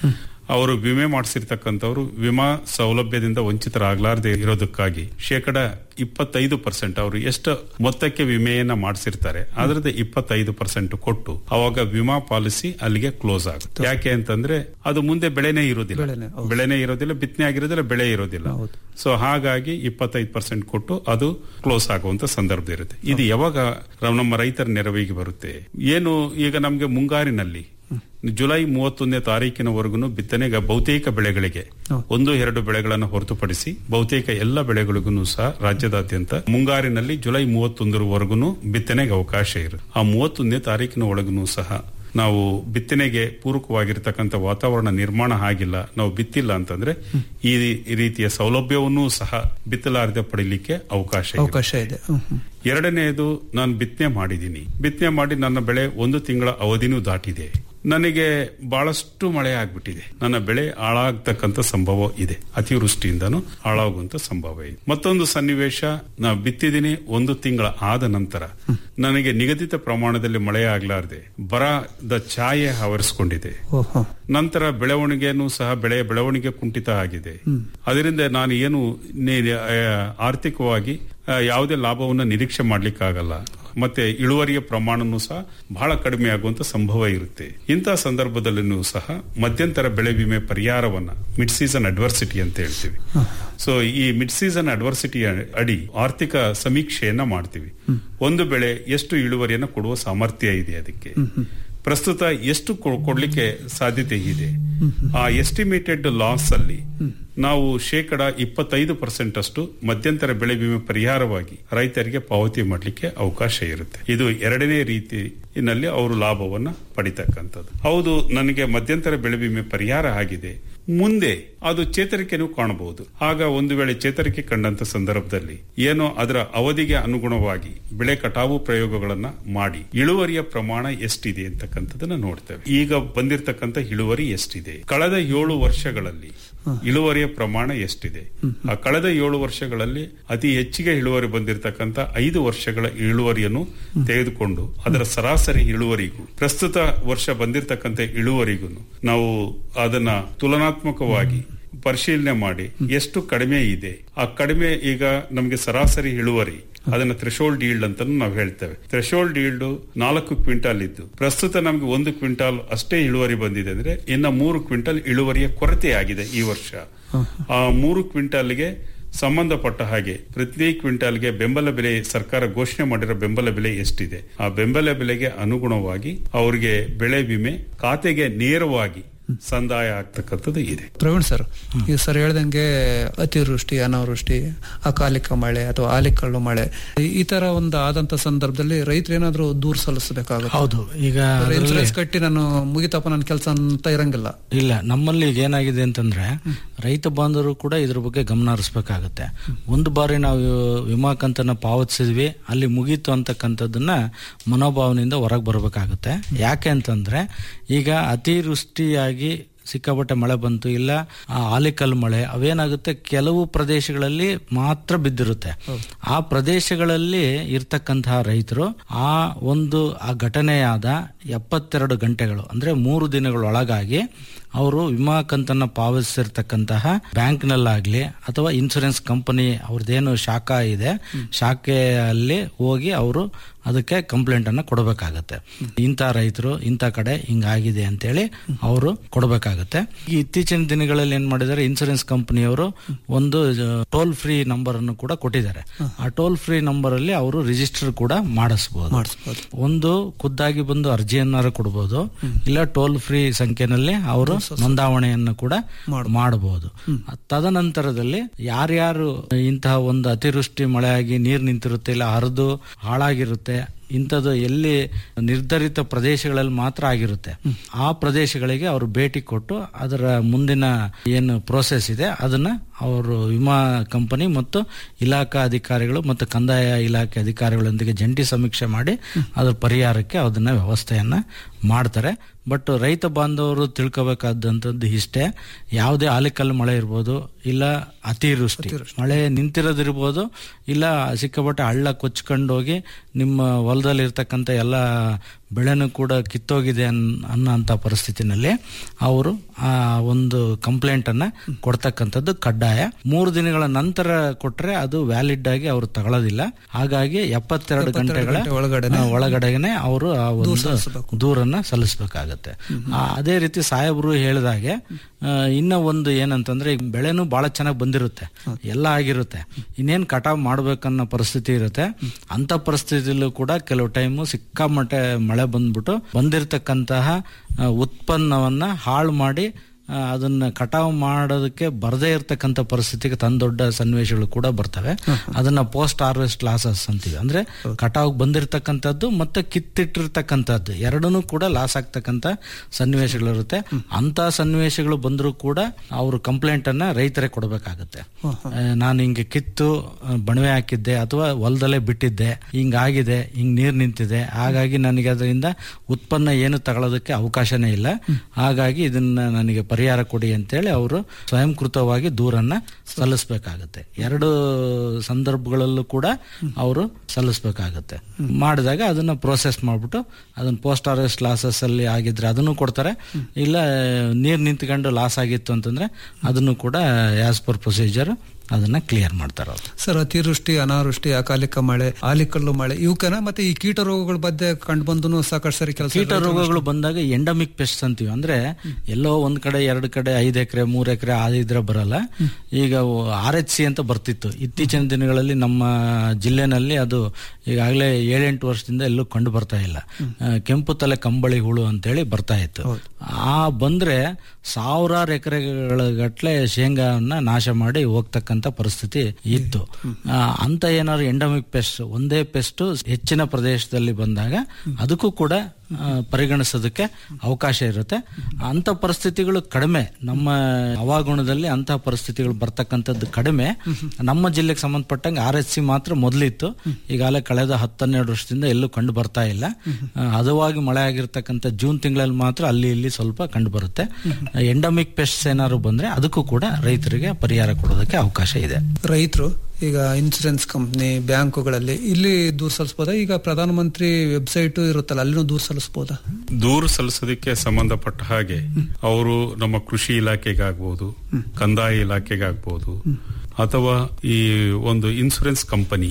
ಅವರು ವಿಮೆ ಮಾಡಿಸಿರ್ತಕ್ಕಂಥವ್ರು ವಿಮಾ ಸೌಲಭ್ಯದಿಂದ ವಂಚಿತರಾಗಲಾರದೆ ಇರೋದಕ್ಕಾಗಿ ಶೇಕಡ ಇಪ್ಪತ್ತೈದು ಪರ್ಸೆಂಟ್ ಅವರು ಎಷ್ಟು ಮೊತ್ತಕ್ಕೆ ವಿಮೆಯನ್ನ ಮಾಡಿಸಿರ್ತಾರೆ ಅದರದ ಇಪ್ಪತ್ತೈದು ಪರ್ಸೆಂಟ್ ಕೊಟ್ಟು ಅವಾಗ ವಿಮಾ ಪಾಲಿಸಿ ಅಲ್ಲಿಗೆ ಕ್ಲೋಸ್ ಆಗುತ್ತೆ ಯಾಕೆ ಅಂತಂದ್ರೆ ಅದು ಮುಂದೆ ಬೆಳೆನೇ ಇರೋದಿಲ್ಲ ಬೆಳೆನೇ, ಹೌದು. ಬೆಳೆನೇ ಇರೋದಿಲ್ಲ ಬಿತ್ತನೆ ಆಗಿರೋದಿಲ್ಲ ಬೆಳೆ ಇರೋದಿಲ್ಲ ಸೊ ಹಾಗಾಗಿ ಇಪ್ಪತ್ತೈದು ಪರ್ಸೆಂಟ್ ಕೊಟ್ಟು ಅದು ಕ್ಲೋಸ್ ಆಗುವಂತ ಸಂದರ್ಭ ಇರುತ್ತೆ ಇದು ಯಾವಾಗ ರ- ನಮ್ಮ ರೈತರ ನೆರವಿಗೆ ಬರುತ್ತೆ ಏನು ಈಗ ನಮ್ಗೆ ಮುಂಗಾರಿನಲ್ಲಿ ಜುಲೈ ಮೂವತ್ತೊಂದನೇ ತಾರೀಕಿನವರೆಗೂ ಬಿತ್ತನೆಗೆ ಬಹುತೇಕ ಬೆಳೆಗಳಿಗೆ ಒಂದು ಎರಡು ಬೆಳೆಗಳನ್ನು ಹೊರತುಪಡಿಸಿ ಬಹುತೇಕ ಎಲ್ಲ ಬೆಳೆಗಳಿಗೂ ಸಹ ರಾಜ್ಯದಾದ್ಯಂತ ಮುಂಗಾರಿನಲ್ಲಿ ಜುಲೈ ಮೂವತ್ತೊಂದರವರೆಗೂ ಬಿತ್ತನೆಗೆ ಅವಕಾಶ ಇರುತ್ತೆ ಆ ಮೂವತ್ತೊಂದನೇ ತಾರೀಕಿನ ಒಳಗೂ ಸಹ ನಾವು ಬಿತ್ತನೆಗೆ ಪೂರಕವಾಗಿರ್ತಕ್ಕಂಥ ವಾತಾವರಣ ನಿರ್ಮಾಣ ಆಗಿಲ್ಲ ನಾವು ಬಿತ್ತಿಲ್ಲ ಅಂತಂದ್ರೆ ಈ ರೀತಿಯ ಸೌಲಭ್ಯವನ್ನೂ ಸಹ ಬಿತ್ತಲಾರದೆ ಪಡಿಲಿಕ್ಕೆ ಅವಕಾಶ ಇದೆ. ಅವಕಾಶ ಇದೆ ಹ್ಮ್, ಹ್ಮ್. ಎರಡನೆಯದು ನಾನು ಬಿತ್ತನೆ ಮಾಡಿದ್ದೀನಿ ಬಿತ್ತನೆ ಮಾಡಿ ನನ್ನ ಬೆಳೆ ಒಂದು ತಿಂಗಳ ಅವಧಿನೂ ದಾಟಿದೆ ನನಗೆ ಬಹಳಷ್ಟು ಮಳೆ ಆಗ್ಬಿಟ್ಟಿದೆ ನನ್ನ ಬೆಳೆ ಹಾಳಾಗ್ತಕ್ಕಂಥ ಸಂಭವ ಇದೆ ಅತಿವೃಷ್ಟಿಯಿಂದನೂ ಹಾಳಾಗುವಂತ ಸಂಭವ ಇದೆ ಮತ್ತೊಂದು ಸನ್ನಿವೇಶ ನಾ ಬಿತ್ತಿದ್ದೀನಿ ಒಂದು ತಿಂಗಳ ಆದ ನಂತರ ನನಗೆ ನಿಗದಿತ ಪ್ರಮಾಣದಲ್ಲಿ ಮಳೆ ಆಗ್ಲಾರ್ದೆ ಬರದ ಛಾಯೆ ಆವರಿಸಿಕೊಂಡಿದೆ ಓಹೋ ನಂತರ ಬೆಳವಣಿಗೆನೂ ಸಹ ಬೆಳೆಯ ಬೆಳವಣಿಗೆ ಕುಂಠಿತ ಆಗಿದೆ ಅದರಿಂದ ನಾನು ಏನು ನಿ- ಆ, ಆರ್ಥಿಕವಾಗಿ ಆ, ಯಾವುದೇ ಲಾಭವನ್ನು ನಿರೀಕ್ಷೆ ಮಾಡ್ಲಿಕ್ಕಾಗಲ್ಲ ಮತ್ತೆ ಇಳುವರಿಯ ಪ್ರಮಾಣನೂ ಸಹ ಬಹಳ ಕಡಿಮೆ ಆಗುವಂತ ಸಂಭವ ಇರುತ್ತೆ ಇಂತಹ ಸಂದರ್ಭದಲ್ಲೂ ಸಹ ಮಧ್ಯಂತರ ಬೆಳೆ ವಿಮೆ ಪರಿಹಾರವನ್ನ ಮಿಡ್ ಸೀಸನ್ ಅಡ್ವರ್ಸಿಟಿ ಅಂತ ಹೇಳ್ತೀವಿ ಸೊ ಈ ಮಿಡ್ ಸೀಸನ್ ಅಡ್ವರ್ಸಿಟಿ ಅಡಿ ಆರ್ಥಿಕ ಸಮೀಕ್ಷೆಯನ್ನ ಮಾಡ್ತೀವಿ ಒಂದು ಬೆಳೆ ಎಷ್ಟು ಇಳುವರಿಯನ್ನು ಕೊಡುವ ಸಾಮರ್ಥ್ಯ ಇದೆ ಅದಕ್ಕೆ ಪ್ರಸ್ತುತ ಎಷ್ಟು ಕೊ- ಕೊಡ್ಲಿಕ್ಕೆ ಸಾಧ್ಯತೆ ಇದೆ ಆ ಎಸ್ಟಿಮೇಟೆಡ್ ಲಾಸ್ ಅಲ್ಲಿ ನಾವು ಶೇಕಡ ಇಪ್ಪತ್ತೈದು ಪರ್ಸೆಂಟ್ ಅಷ್ಟು ಮಧ್ಯಂತರ ಬೆಳೆ ವಿಮೆ ಪರಿಹಾರವಾಗಿ ರೈತರಿಗೆ ಪಾವತಿ ಮಾಡಲಿಕ್ಕೆ ಅವಕಾಶ ಇರುತ್ತೆ ಇದು ಎರಡನೇ ರೀತಿಯಲ್ಲಿ ಅವರು ಲಾಭವನ್ನ ಪಡಿತಕ್ಕಂಥದ್ದು ಹೌದು ನನಗೆ ಮಧ್ಯಂತರ ಬೆಳೆ ವಿಮೆ ಪರಿಹಾರ ಆಗಿದೆ ಮುಂದೆ ಅದು ಚೇತರಿಕೆನೂ ಕಾಣಬಹುದು ಆಗ ಒಂದು ವೇಳೆ ಚೇತರಿಕೆ ಕಂಡಂತ ಸಂದರ್ಭದಲ್ಲಿ ಏನೋ ಅದರ ಅವಧಿಗೆ ಅನುಗುಣವಾಗಿ ಬೆಳೆ ಕಟಾವು ಪ್ರಯೋಗಗಳನ್ನ ಮಾಡಿ ಇಳುವರಿಯ ಪ್ರಮಾಣ ಎಷ್ಟಿದೆ ಅಂತಕ್ಕಂಥದನ್ನ ನೋಡ್ತೇವೆ ಈಗ ಬಂದಿರತಕ್ಕಂಥ ಇಳುವರಿ ಎಷ್ಟಿದೆ ಕಳೆದ ಏಳು ವರ್ಷಗಳಲ್ಲಿ ಇಳುವರಿಯ ಪ್ರಮಾಣ ಎಷ್ಟಿದೆ ಆ ಕಳೆದ ಏಳು ವರ್ಷಗಳಲ್ಲಿ ಅತಿ ಹೆಚ್ಚಿಗೆ ಇಳುವರಿ ಬಂದಿರತಕ್ಕಂಥ ಐದು ವರ್ಷಗಳ ಇಳುವರಿಯನ್ನು ತೆಗೆದುಕೊಂಡು ಅದರ ಸರಾಸರಿ ಇಳುವರಿಗೂ ಪ್ರಸ್ತುತ ವರ್ಷ ಬಂದಿರತಕ್ಕಂಥ ಇಳುವರಿಗೂ ನಾವು ಅದನ್ನ ತುಲನಾತ್ಮಕವಾಗಿ ಪರಿಶೀಲನೆ ಮಾಡಿ ಎಷ್ಟು ಕಡಿಮೆ ಇದೆ ಆ ಕಡಿಮೆ ಈಗ ನಮಗೆ ಸರಾಸರಿ ಇಳುವರಿ ಅದನ್ನ ಥ್ರೆಶೋಲ್ಡ್ ಈಲ್ಡ್ ಅಂತ ನಾವು ಹೇಳ್ತೇವೆ ಥ್ರೆಶೋಲ್ಡ್ ಈಲ್ಡ್ ನಾಲ್ಕು ಕ್ವಿಂಟಾಲ್ ಇದ್ದು ಪ್ರಸ್ತುತ ನಮಗೆ ಒಂದು ಕ್ವಿಂಟಾಲ್ ಅಷ್ಟೇ ಇಳುವರಿ ಬಂದಿದೆ ಅಂದ್ರೆ ಇನ್ನ ಮೂರು ಕ್ವಿಂಟಾಲ್ ಇಳುವರಿಯ ಕೊರತೆ ಆಗಿದೆ ಈ ವರ್ಷ ಆ ಮೂರು ಕ್ವಿಂಟಾಲ್ಗೆ ಸಂಬಂಧಪಟ್ಟ ಹಾಗೆ ಪ್ರತಿ ಕ್ವಿಂಟಾಲ್ಗೆ ಬೆಂಬಲ ಬೆಲೆ ಸರ್ಕಾರ ಘೋಷಣೆ ಮಾಡಿರೋ ಬೆಂಬಲ ಬೆಲೆ ಎಷ್ಟಿದೆ ಆ ಬೆಂಬಲ ಬೆಲೆಗೆ ಅನುಗುಣವಾಗಿ ಅವರಿಗೆ ಬೆಳೆ ವಿಮೆ ಖಾತೆಗೆ ನೇರವಾಗಿ ಸಂದಾಯ ಆಗ್ತಕ್ಕಂಥದ್ದು ಇದೆ ಪ್ರವೀಣ್ ಸರ್ ಈಗ ಸರ್ ಹೇಳ್ದಂಗೆ ಅತಿವೃಷ್ಟಿ ಅನಾವೃಷ್ಟಿ ಅಕಾಲಿಕ ಮಳೆ ಅಥವಾ ಆಲಿಕಲ್ಲು ಮಳೆ ಈ- ಈ ತರ ಒಂದು ಆದಂತ ಸಂದರ್ಭದಲ್ಲಿ ರೈತರು ಏನಾದ್ರೂ ದೂರ ಸಲ್ಲಿಸಬೇಕಾಗುತ್ತೆ ಹೌದು ಈಗ ಅದ್ರಲ್ಲಿ- ಇನ್ಸೂರೆನ್ಸ್ ಕಟ್ಟಿ ನಾನು ಮುಗಿತಪ್ಪ ನನ್ನ ಕೆಲಸ ಅಂತ ಇರಂಗಿಲ್ಲ ಇಲ್ಲ ನಮ್ಮಲ್ಲಿ ಈಗ ಏನಾಗಿದೆ ಅಂತಂದ್ರೆ ರೈತ ಬಾಂಧವರು ಕೂಡ ಇದ್ರ ಬಗ್ಗೆ ಗಮನ ಹರಿಸ್ಬೇಕಾಗತ್ತೆ ಒಂದು ಬಾರಿ ನಾವು ವಿಮಾ ಕಂತನ್ನ ಪಾವತಿಸಿದ್ವಿ ಅಲ್ಲಿ ಮುಗೀತು ಅಂತಕ್ಕಂಥದ್ದನ್ನ ಮನೋಭಾವನೆಯಿಂದ ಹೊರಗೆ ಬರಬೇಕಾಗುತ್ತೆ ಯಾಕೆ ಅಂತಂದ್ರೆ ಈಗ ಅತಿವೃಷ್ಟಿಯಾಗಿ ಸಿಕ್ಕಾಪಟ್ಟೆ ಮಳೆ ಬಂತು ಇಲ್ಲ ಆ ಆಲಿಕಲ್ ಮಳೆ ಅವೇನಾಗುತ್ತೆ ಕೆಲವು ಪ್ರದೇಶಗಳಲ್ಲಿ ಮಾತ್ರ ಬಿದ್ದಿರುತ್ತೆ ಆ ಪ್ರದೇಶಗಳಲ್ಲಿ ಇರ್ತಕ್ಕಂತಹ ರೈತರು ಆ ಒಂದು ಆ ಘಟನೆಯಾದ ಎಪ್ಪತ್ತೆರಡು ಗಂಟೆಗಳು ಅಂದ್ರೆ ಮೂರು ದಿನಗಳೊಳಗಾಗಿ ಅವರು ವಿಮಾ ಕಂತನ್ನ ಪಾವತಿಸಿರ್ತಕ್ಕಂತಹ ಬ್ಯಾಂಕ್ನಲ್ಲಾಗ್ಲಿ ಅಥವಾ ಇನ್ಸೂರೆನ್ಸ್ ಕಂಪನಿ ಅವ್ರದ್ದೇನು ಶಾಖಾ ಇದೆ ಶಾಖೆಯಲ್ಲಿ ಹೋಗಿ ಅವರು ಅದಕ್ಕೆ ಕಂಪ್ಲೇಂಟ್ ಅನ್ನ ಕೊಡಬೇಕಾಗತ್ತೆ ಇಂಥ ರೈತರು ಇಂಥ ಕಡೆ ಹಿಂಗಾಗಿದೆ ಅಂತೇಳಿ ಅವರು ಕೊಡಬೇಕಾಗತ್ತೆ ಈ ಇತ್ತೀಚಿನ ದಿನಗಳಲ್ಲಿ ಏನ್ ಮಾಡಿದ್ದಾರೆ ಇನ್ಸೂರೆನ್ಸ್ ಕಂಪನಿಯವರು ಒಂದು ಟೋಲ್ ಫ್ರೀ ನಂಬರ್ ಅನ್ನು ಕೂಡ ಕೊಟ್ಟಿದ್ದಾರೆ ಆ ಟೋಲ್ ಫ್ರೀ ನಂಬರ್ ಅಲ್ಲಿ ಅವರು ರಿಜಿಸ್ಟರ್ ಕೂಡ ಮಾಡಿಸಬಹುದು ಒಂದು ಖುದ್ದಾಗಿ ಬಂದು ಅರ್ಜಿಯನ್ನಾರು ಕೊಡಬಹುದು ಇಲ್ಲ ಟೋಲ್ ಫ್ರೀ ಸಂಖ್ಯೆನಲ್ಲಿ ಅವರು ನೋಂದಾವಣೆಯನ್ನು ಕೂಡ ಮಾಡಬಹುದು ತದನಂತರದಲ್ಲಿ ಯಾರ್ಯಾರು ಇಂತಹ ಒಂದು ಅತಿವೃಷ್ಟಿ ಮಳೆಯಾಗಿ ನೀರು ನಿಂತಿರುತ್ತೆ ಇಲ್ಲ ಹರಿದು ಹಾಳಾಗಿರುತ್ತೆ ಇಂಥದ್ದು ಎಲ್ಲಿ ನಿರ್ಧರಿತ ಪ್ರದೇಶಗಳಲ್ಲಿ ಮಾತ್ರ ಆಗಿರುತ್ತೆ ಆ ಪ್ರದೇಶಗಳಿಗೆ ಅವರು ಭೇಟಿ ಕೊಟ್ಟು ಅದರ ಮುಂದಿನ ಏನು ಪ್ರೋಸೆಸ್ ಇದೆ ಅದನ್ನ ಅವರು ವಿಮಾ ಕಂಪನಿ ಮತ್ತು ಇಲಾಖಾ ಅಧಿಕಾರಿಗಳು ಮತ್ತು ಕಂದಾಯ ಇಲಾಖೆ ಅಧಿಕಾರಿಗಳೊಂದಿಗೆ ಜಂಟಿ ಸಮೀಕ್ಷೆ ಮಾಡಿ ಅದರ ಪರಿಹಾರಕ್ಕೆ ಅದನ್ನ ವ್ಯವಸ್ಥೆಯನ್ನ ಮಾಡ್ತಾರೆ ಬಟ್ ರೈತ ಬಾಂಧವರು ತಿಳ್ಕೋಬೇಕಾದಂಥದ್ದು ಇಷ್ಟೇ ಯಾವುದೇ ಆಲಿಕಲ್ಲು ಮಳೆ ಇರ್ಬೋದು ಇಲ್ಲ ಅತಿವೃಷ್ಟಿ ಮಳೆ ನಿಂತಿರೋದಿರ್ಬೋದು ಇಲ್ಲ ಸಿಕ್ಕಾಪಟ್ಟೆ ಹಳ್ಳ ಕೊಚ್ಕೊಂಡೋಗಿ ನಿಮ್ಮ ಹೊಲದಲ್ಲಿ ಇರ್ತಕ್ಕಂಥ ಎಲ್ಲ ಬೆಳೆನೂ ಕೂಡ ಕಿತ್ತೋಗಿದೆ ಅನ್ ಅನ್ನೋಂಥ ಪರಿಸ್ಥಿತಿನಲ್ಲಿ ಅವರು ಆ ಒಂದು ಕಂಪ್ಲೇಂಟ್ ಅನ್ನ ಕೊಡ್ತಕ್ಕಂಥದ್ದು ಕಡ್ಡಾಯ ಮೂರು ದಿನಗಳ ನಂತರ ಕೊಟ್ರೆ ಅದು ವ್ಯಾಲಿಡ್ ಆಗಿ ಅವರು ತಗೊಳ್ಳೋದಿಲ್ಲ ಹಾಗಾಗಿ ಎಪ್ಪತ್ತೆರಡು ಗಂಟೆಗಳ ಗಂಟೆ ಒಳಗಡೆನೆ ಆ, ಒಳಗಡೆನೆ ಅವರು ಆ ಒಂದು ಸಲ್ಲಿಸ್ಬೇಕು. ದೂರನ್ನ ಸಲ್ಲಿಸಬೇಕಾಗತ್ತೆ ಅದೇ ರೀತಿ ಸಾಹೇಬರು ಹೇಳಿದಾಗೆ ಆ, ಇನ್ನ ಒಂದು ಏನಂತಂದ್ರೆ ಈಗ ಬೆಳೆನೂ ಬಹಳ ಚೆನ್ನಾಗಿ ಬಂದಿರುತ್ತೆ ಎಲ್ಲ ಆಗಿರುತ್ತೆ ಇನ್ನೇನ್ ಕಟಾವ್ ಮಾಡ್ಬೇಕನ್ನೋ ಪರಿಸ್ಥಿತಿ ಇರುತ್ತೆ ಅಂತ ಪರಿಸ್ಥಿತಿಯಲ್ಲೂ ಕೂಡ ಕೆಲವು ಟೈಮು ಸಿಕ್ಕಾಮಟ್ಟೆ ಮಳೆ ಬಂದ್ಬಿಟ್ಟು ಬಂದಿರತಕ್ಕಂತಹ ಆ, ಉತ್ಪನ್ನವನ್ನ ಹಾಳು ಮಾಡಿ ಆ, ಅದನ್ನ ಕಟಾವು ಮಾಡೋದಕ್ಕೆ ಬರದೇ ಇರತಕ್ಕಂಥ ಪರಿಸ್ಥಿತಿಗೆ ತಂದೊಡ್ಡ ಸನ್ನಿವೇಶಗಳು ಕೂಡ ಬರ್ತವೆ ಅದನ್ನ ಪೋಸ್ಟ್ ಹಾರ್ವೆಸ್ಟ್ ಲಾಸಸ್ ಅಂತೀವಿ ಅಂದ್ರೆ ಕಟಾವ್ ಬಂದಿರತಕ್ಕಂಥದ್ದು ಮತ್ತೆ ಕಿತ್ತಿಟ್ಟಿರ್ತಕ್ಕಂಥದ್ದು ಎರಡನ್ನೂ ಕೂಡ ಲಾಸ್ ಆಗ್ತಕ್ಕಂಥ ಸನ್ನಿವೇಶಗಳಿರುತ್ತೆ ಅಂತ ಸನ್ನಿವೇಶಗಳು ಬಂದರೂ ಕೂಡ ಅವರು ಕಂಪ್ಲೇಂಟ್ ಅನ್ನ ರೈತರೇ ಕೊಡಬೇಕಾಗತ್ತೆ ಆ, ನಾನು ಹಿಂಗೆ ಕಿತ್ತು ಆ, ಬಣವೆ ಹಾಕಿದ್ದೆ ಅಥವಾ ಹೊಲದಲ್ಲೇ ಬಿಟ್ಟಿದ್ದೆ ಹಿಂಗಾಗಿದೆ ಹಿಂಗ್ ನೀರ್ ನಿಂತಿದೆ ಹಾಗಾಗಿ ನನಗೆ ಅದರಿಂದ ಉತ್ಪನ್ನ ಏನು ತಗೊಳ್ಳೋದಕ್ಕೆ ಅವಕಾಶನೇ ಇಲ್ಲ ಹಾಗಾಗಿ ಇದನ್ನ ನನಗೆ ಪರಿಹಾರ ಕೊಡಿ ಅಂತೇಳಿ ಅವರು ಸ್ವಯಂಕೃತವಾಗಿ ದೂರನ್ನ ಸಲ್ಲಿಸಬೇಕಾಗತ್ತೆ ಎರಡು ಸಂದರ್ಭಗಳಲ್ಲೂ ಕೂಡ ಅವರು ಸಲ್ಲಿಸಬೇಕಾಗತ್ತೆ ಮಾಡಿದಾಗ ಅದನ್ನ ಪ್ರೋಸೆಸ್ ಮಾಡ್ಬಿಟ್ಟು ಅದನ್ನ ಪೋಸ್ಟ್ ಹಾರ್ವೆಸ್ಟ್ ಲಾಸಸ್ ಅಲ್ಲಿ ಆಗಿದ್ರೆ ಅದನ್ನು ಕೊಡ್ತಾರೆ ಇಲ್ಲ ನೀರ್ ನಿಂತ್ಕೊಂಡು ಲಾಸ್ ಆಗಿತ್ತು ಅಂತಂದ್ರೆ ಅದನ್ನು ಕೂಡ ಆಸ್ ಪರ್ ಪ್ರೊಸೀಜರ್ ಅದನ್ನ ಕ್ಲಿಯರ್ ಮಾಡ್ತಾರೆ ಅವರು ಸರ್ ಅತಿವೃಷ್ಟಿ ಅನಾವೃಷ್ಟಿ ಅಕಾಲಿಕ ಮಳೆ ಆಲಿಕಲ್ಲು ಮಳೆ ಇವಕ್ಕನ ಮತ್ತೆ ಈ ಕೀಟ ರೋಗಗಳ ಬಗ್ಗೆ ಕಂಡು ಬಂದು ಸಾಕಷ್ಟು ಸರಿ ಕೆಲಸ ಕೀಟ ರೋಗಗಳು ಬಂದಾಗ ಎಂಡಮಿಕ್ ಪೆಸ್ಟ್ ಅಂತೀವಿ ಅಂದ್ರೆ ಎಲ್ಲೋ ಒಂದ್ ಕಡೆ ಎರಡು ಕಡೆ ಐದ್ ಎಕರೆ ಮೂರ್ ಎಕರೆ ಇದ್ರೆ ಬರಲ್ಲ ಈಗ ಆರ್ ಎಚ್ ಸಿ ಅಂತ ಬರ್ತಿತ್ತು ಇತ್ತೀಚಿನ ದಿನಗಳಲ್ಲಿ ನಮ್ಮ ಜಿಲ್ಲೆನಲ್ಲಿ ಅದು ಈಗಾಗಲೇ ಏಳೆಂಟು ವರ್ಷದಿಂದ ಎಲ್ಲೂ ಕಂಡು ಬರ್ತಾ ಇಲ್ಲ ಆ, ಕೆಂಪು ತಲೆ ಕಂಬಳಿ ಹುಳು ಅಂತೇಳಿ ಬರ್ತಾ ಇತ್ತು ಆ ಬಂದ್ರೆ ಸಾವಿರಾರು ಎಕರೆಗಳ ಗಟ್ಲೆ ಶೇಂಗಾವನ್ನ ನಾಶ ಮಾಡಿ ಹೋಗ್ತಕ್ಕಂತ ಪರಿಸ್ಥಿತಿ ಇತ್ತು ಆ, ಅಂತ ಏನಾದ್ರು ಎಂಡಮಿಕ್ ಪೆಸ್ಟ್ ಒಂದೇ ಪೆಸ್ಟ್ ಹೆಚ್ಚಿನ ಪ್ರದೇಶದಲ್ಲಿ ಬಂದಾಗ ಅದಕ್ಕೂ ಕೂಡ ಆ, ಪರಿಗಣಿಸೋದಕ್ಕೆ ಅವಕಾಶ ಇರುತ್ತೆ ಅಂತ ಪರಿಸ್ಥಿತಿಗಳು ಕಡಿಮೆ ನಮ್ಮ ಹವಾಗುಣದಲ್ಲಿ ಅಂತ ಪರಿಸ್ಥಿತಿಗಳು ಬರ್ತಕ್ಕಂಥದ್ದು ಕಡಿಮೆ ನಮ್ಮ ಜಿಲ್ಲೆಗೆ ಸಂಬಂಧಪಟ್ಟಂಗೆ ಆರ್ ಎಸ್ ಸಿ ಮಾತ್ರ ಮೊದಲಿತ್ತು ಈಗಾಗಲೇ ಕಳೆದ ಹತ್ತನ್ನೆರಡು ವರ್ಷದಿಂದ ಎಲ್ಲೂ ಕಂಡು ಬರ್ತಾ ಇಲ್ಲ ಆ, ಹದವಾಗಿ ಮಳೆ ಆಗಿರ್ತಕ್ಕಂಥ ಜೂನ್ ತಿಂಗಳಲ್ಲಿ ಮಾತ್ರ ಅಲ್ಲಿ ಇಲ್ಲಿ ಸ್ವಲ್ಪ ಕಂಡು ಬರುತ್ತೆ ಎಂಡಮಿಕ್ ಪೆಸ್ಟ್ಸ್ ಏನಾದ್ರು ಬಂದ್ರೆ ಅದಕ್ಕೂ ಕೂಡ ರೈತರಿಗೆ ಪರಿಹಾರ ಕೊಡೋದಕ್ಕೆ ಅವಕಾಶ ಇದೆ ರೈತರು ಈಗ ಇನ್ಸೂರೆನ್ಸ್ ಕಂಪ್ನಿ ಬ್ಯಾಂಕುಗಳಲ್ಲಿ ಇಲ್ಲಿ ದೂರು ಸಲ್ಲಿಸಬಹುದಾ ಈಗ ಪ್ರಧಾನಮಂತ್ರಿ ವೆಬ್ಸೈಟ್ ಇರುತ್ತಲ್ಲ ಅಲ್ಲಿನೂ ದೂರು ಸಲ್ಲಿಸಬಹುದಾ ದೂರು ಸಲ್ಲಿಸೋದಕ್ಕೆ ಸಂಬಂಧಪಟ್ಟ ಹಾಗೆ ಅವರು ನಮ್ಮ ಕೃಷಿ ಇಲಾಖೆಗಾಗ್ಬೋದು ಕಂದಾಯ ಇಲಾಖೆಗಾಗ್ಬೋದು ಅಥವಾ ಈ ಒಂದು ಇನ್ಸೂರೆನ್ಸ್ ಕಂಪನಿ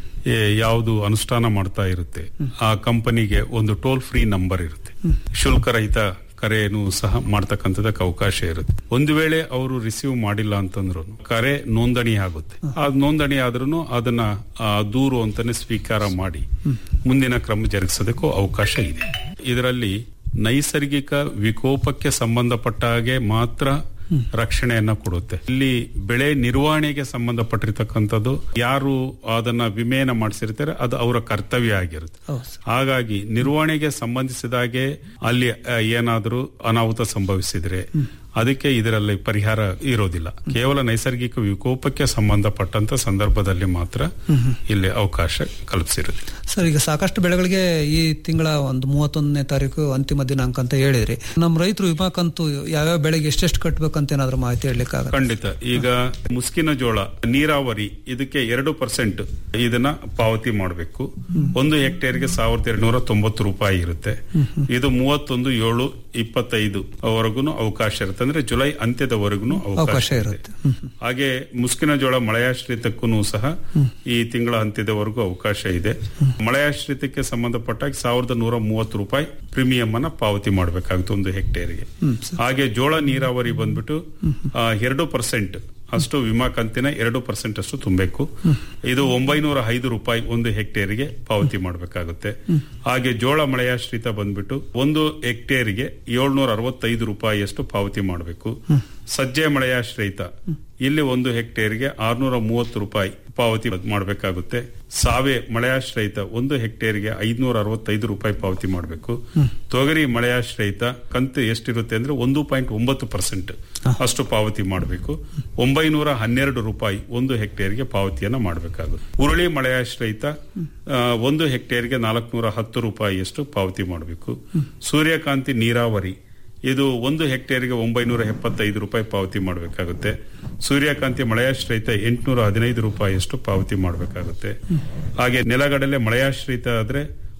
ಯಾವುದು ಅನುಷ್ಠಾನ ಮಾಡ್ತಾ ಇರುತ್ತೆ ಆ ಕಂಪನಿಗೆ ಒಂದು ಟೋಲ್ ಫ್ರೀ ನಂಬರ್ ಇರುತ್ತೆ ಶುಲ್ಕರಹಿತ ಕರೆಯನ್ನು ಸಹ ಮಾಡ್ತಕ್ಕಂಥದಕ್ಕೆ ಅವಕಾಶ ಇರುತ್ತೆ ಒಂದು ವೇಳೆ ಅವರು ರಿಸೀವ್ ಮಾಡಿಲ್ಲ ಅಂತಂದ್ರು ಕರೆ ನೋಂದಣಿ ಆಗುತ್ತೆ ಆ ನೋಂದಣಿ ಆದ್ರೂ ಅದನ್ನ ಆ, ದೂರು ಅಂತಾನೆ ಸ್ವೀಕಾರ ಮಾಡಿ ಮುಂದಿನ ಕ್ರಮ ಜರುಗಿಸೋದಕ್ಕೂ ಅವಕಾಶ ಇದೆ ಇದರಲ್ಲಿ ನೈಸರ್ಗಿಕ ವಿಕೋಪಕ್ಕೆ ಸಂಬಂಧಪಟ್ಟ ಹಾಗೆ ಮಾತ್ರ ರಕ್ಷಣೆಯನ್ನ ಕೊಡುತ್ತೆ ಇಲ್ಲಿ ಬೆಳೆ ನಿರ್ವಹಣೆಗೆ ಸಂಬಂಧಪಟ್ಟಿರ್ತಕ್ಕಂಥದ್ದು ಯಾರು ಅದನ್ನ ವಿಮೆಯನ್ನ ಮಾಡಿಸಿರ್ತಾರೆ ಅದು ಅವರ ಕರ್ತವ್ಯ ಆಗಿರುತ್ತೆ ಹಾಗಾಗಿ ನಿರ್ವಹಣೆಗೆ ಸಂಬಂಧಿಸಿದಾಗೆ ಅಲ್ಲಿ ಆ, ಏನಾದರೂ ಅನಾಹುತ ಸಂಭವಿಸಿದ್ರೆ ಅದಕ್ಕೆ ಇದರಲ್ಲಿ ಪರಿಹಾರ ಇರೋದಿಲ್ಲ ಕೇವಲ ನೈಸರ್ಗಿಕ ವಿಕೋಪಕ್ಕೆ ಸಂಬಂಧಪಟ್ಟಂತ ಸಂದರ್ಭದಲ್ಲಿ ಮಾತ್ರ ಇಲ್ಲಿ ಅವಕಾಶ ಕಲ್ಪಿಸಿರುತ್ತೆ ಸರ್ ಈಗ ಸಾಕಷ್ಟು ಬೆಳೆಗಳಿಗೆ ಈ ತಿಂಗಳ ಒಂದು ಮೂವತ್ತೊಂದನೇ ತಾರೀಕು ಅಂತಿಮ ದಿನಾಂಕ ಅಂತ ಹೇಳಿದ್ರಿ ನಮ್ಮ ರೈತರು ವಿಮಾ ಕಂತು ಯಾವ್ಯಾವ ಬೆಳೆಗೆ ಎಷ್ಟೆಷ್ಟು ಕಟ್ಟಬೇಕಂತ ಏನಾದ್ರು ಮಾಹಿತಿ ಹೇಳಲಿಕ್ಕಾಗ ಖಂಡಿತ ಈಗ ಮುಸ್ಕಿನ ಜೋಳ ನೀರಾವರಿ ಇದಕ್ಕೆ ಎರಡು ಪರ್ಸೆಂಟ್ ಇದನ್ನ ಪಾವತಿ ಮಾಡಬೇಕು ಒಂದು ಹೆಕ್ಟೇರ್ಗೆ ಸಾವಿರದ ಎರಡ್ನೂರ ತೊಂಬತ್ತು ರೂಪಾಯಿ ಇರುತ್ತೆ ಇದು ಮೂವತ್ತೊಂದು ಏಳು ಇಪ್ಪತ್ತೈದು ವರೆಗೂ ಅವಕಾಶ ಇರುತ್ತೆ ಅಂದ್ರೆ ಜುಲೈ ಅಂತ್ಯದವರೆಗೂ ಅವಕಾಶ ಅವಕಾಶ ಇರುತ್ತೆ. ಇರುತ್ತೆ ಹಾಗೆ ಮುಸ್ಕಿನ ಜೋಳ ಮಳೆಯಾಶ್ರಿತಕ್ಕೂ ಸಹ ಈ ತಿಂಗಳ ಅಂತ್ಯದವರೆಗೂ ಅವಕಾಶ ಇದೆ ಮಳೆಯಾಶ್ರಿತಕ್ಕೆ ಸಂಬಂಧಪಟ್ಟಾಗ ಸಾವಿರದ ನೂರ ಮೂವತ್ತು ರೂಪಾಯಿ ಪ್ರೀಮಿಯಂ ಅನ್ನ ಪಾವತಿ ಮಾಡಬೇಕಾಗುತ್ತೆ ಒಂದು ಹೆಕ್ಟೇರ್ಗೆ ಹಾಗೆ ಜೋಳ ನೀರಾವರಿ ಬಂದ್ಬಿಟ್ಟು ಆ, ಎರಡು ಪರ್ಸೆಂಟ್ ಅಷ್ಟು ವಿಮಾ ಕಂತಿನ ಎರಡು ಪರ್ಸೆಂಟ್ ಅಷ್ಟು ತುಂಬಬೇಕು ಇದು ಒಂಬೈನೂರ ಐದು ರೂಪಾಯಿ ಒಂದು ಹೆಕ್ಟೇರ್ಗೆ ಪಾವತಿ ಮಾಡಬೇಕಾಗುತ್ತೆ ಹಾಗೆ ಜೋಳ ಮಳೆಯಾಶ್ರಿತ ಬಂದ್ಬಿಟ್ಟು ಒಂದು ಹೆಕ್ಟೇರ್ಗೆ ಏಳ್ನೂರ ಅರವತ್ತೈದು ರೂಪಾಯಿಯಷ್ಟು ಪಾವತಿ ಮಾಡಬೇಕು ಸಜ್ಜೆ ಮಳೆಯಾಶ್ರಯಿತ ಇಲ್ಲಿ ಒಂದು ಹೆಕ್ಟೇರ್ಗೆ ಆರ್ನೂರ ಮೂವತ್ತು ರೂಪಾಯಿ ಪಾವತಿ ಮಾಡಬೇಕಾಗುತ್ತೆ ಸಾವೆ ಮಳೆಯಾಶ್ರಯಿತ ಒಂದು ಹೆಕ್ಟೇರ್ಗೆ ಐದ್ನೂರ ಅರವತ್ತೈದು ರೂಪಾಯಿ ಪಾವತಿ ಮಾಡಬೇಕು ತೊಗರಿ ಮಳೆಯಾಶ್ರಯಿತ ಕಂತು ಎಷ್ಟಿರುತ್ತೆ ಅಂದ್ರೆ ಒಂದು ಪಾಯಿಂಟ್ ಒಂಬತ್ತು ಪರ್ಸೆಂಟ್ ಅಷ್ಟು ಪಾವತಿ ಮಾಡಬೇಕು ಒಂಬೈನೂರ ಹನ್ನೆರಡು ರೂಪಾಯಿ ಒಂದು ಹೆಕ್ಟೇರ್ಗೆ ಪಾವತಿಯನ್ನ ಮಾಡಬೇಕಾಗುತ್ತೆ ಉರುಳಿ ಮಳೆಯಾಶ್ರಯಿತ ಆ, ಒಂದು ಹೆಕ್ಟೇರ್ಗೆ ನಾಲ್ಕುನೂರ ಹತ್ತು ರೂಪಾಯಿಯಷ್ಟು ಪಾವತಿ ಮಾಡಬೇಕು ಸೂರ್ಯಕಾಂತಿ ನೀರಾವರಿ ಇದು ಒಂದು ಹೆಕ್ಟೇರ್ಗೆ ಒಂಬೈನೂರ ಎಪ್ಪತ್ತೈದು ರೂಪಾಯಿ ಪಾವತಿ ಮಾಡಬೇಕಾಗುತ್ತೆ ಸೂರ್ಯಕಾಂತಿ ಮಳೆಯಾಶ್ರಯಿತ ಎಂಟುನೂರ ಹದಿನೈದು ರೂಪಾಯಿಯಷ್ಟು ಪಾವತಿ ಮಾಡಬೇಕಾಗುತ್ತೆ ಹಾಗೆ ನೆಲಗಡಲೆ ಮಳೆಯಾಶ್ರಿತ ಆದ್ರೆ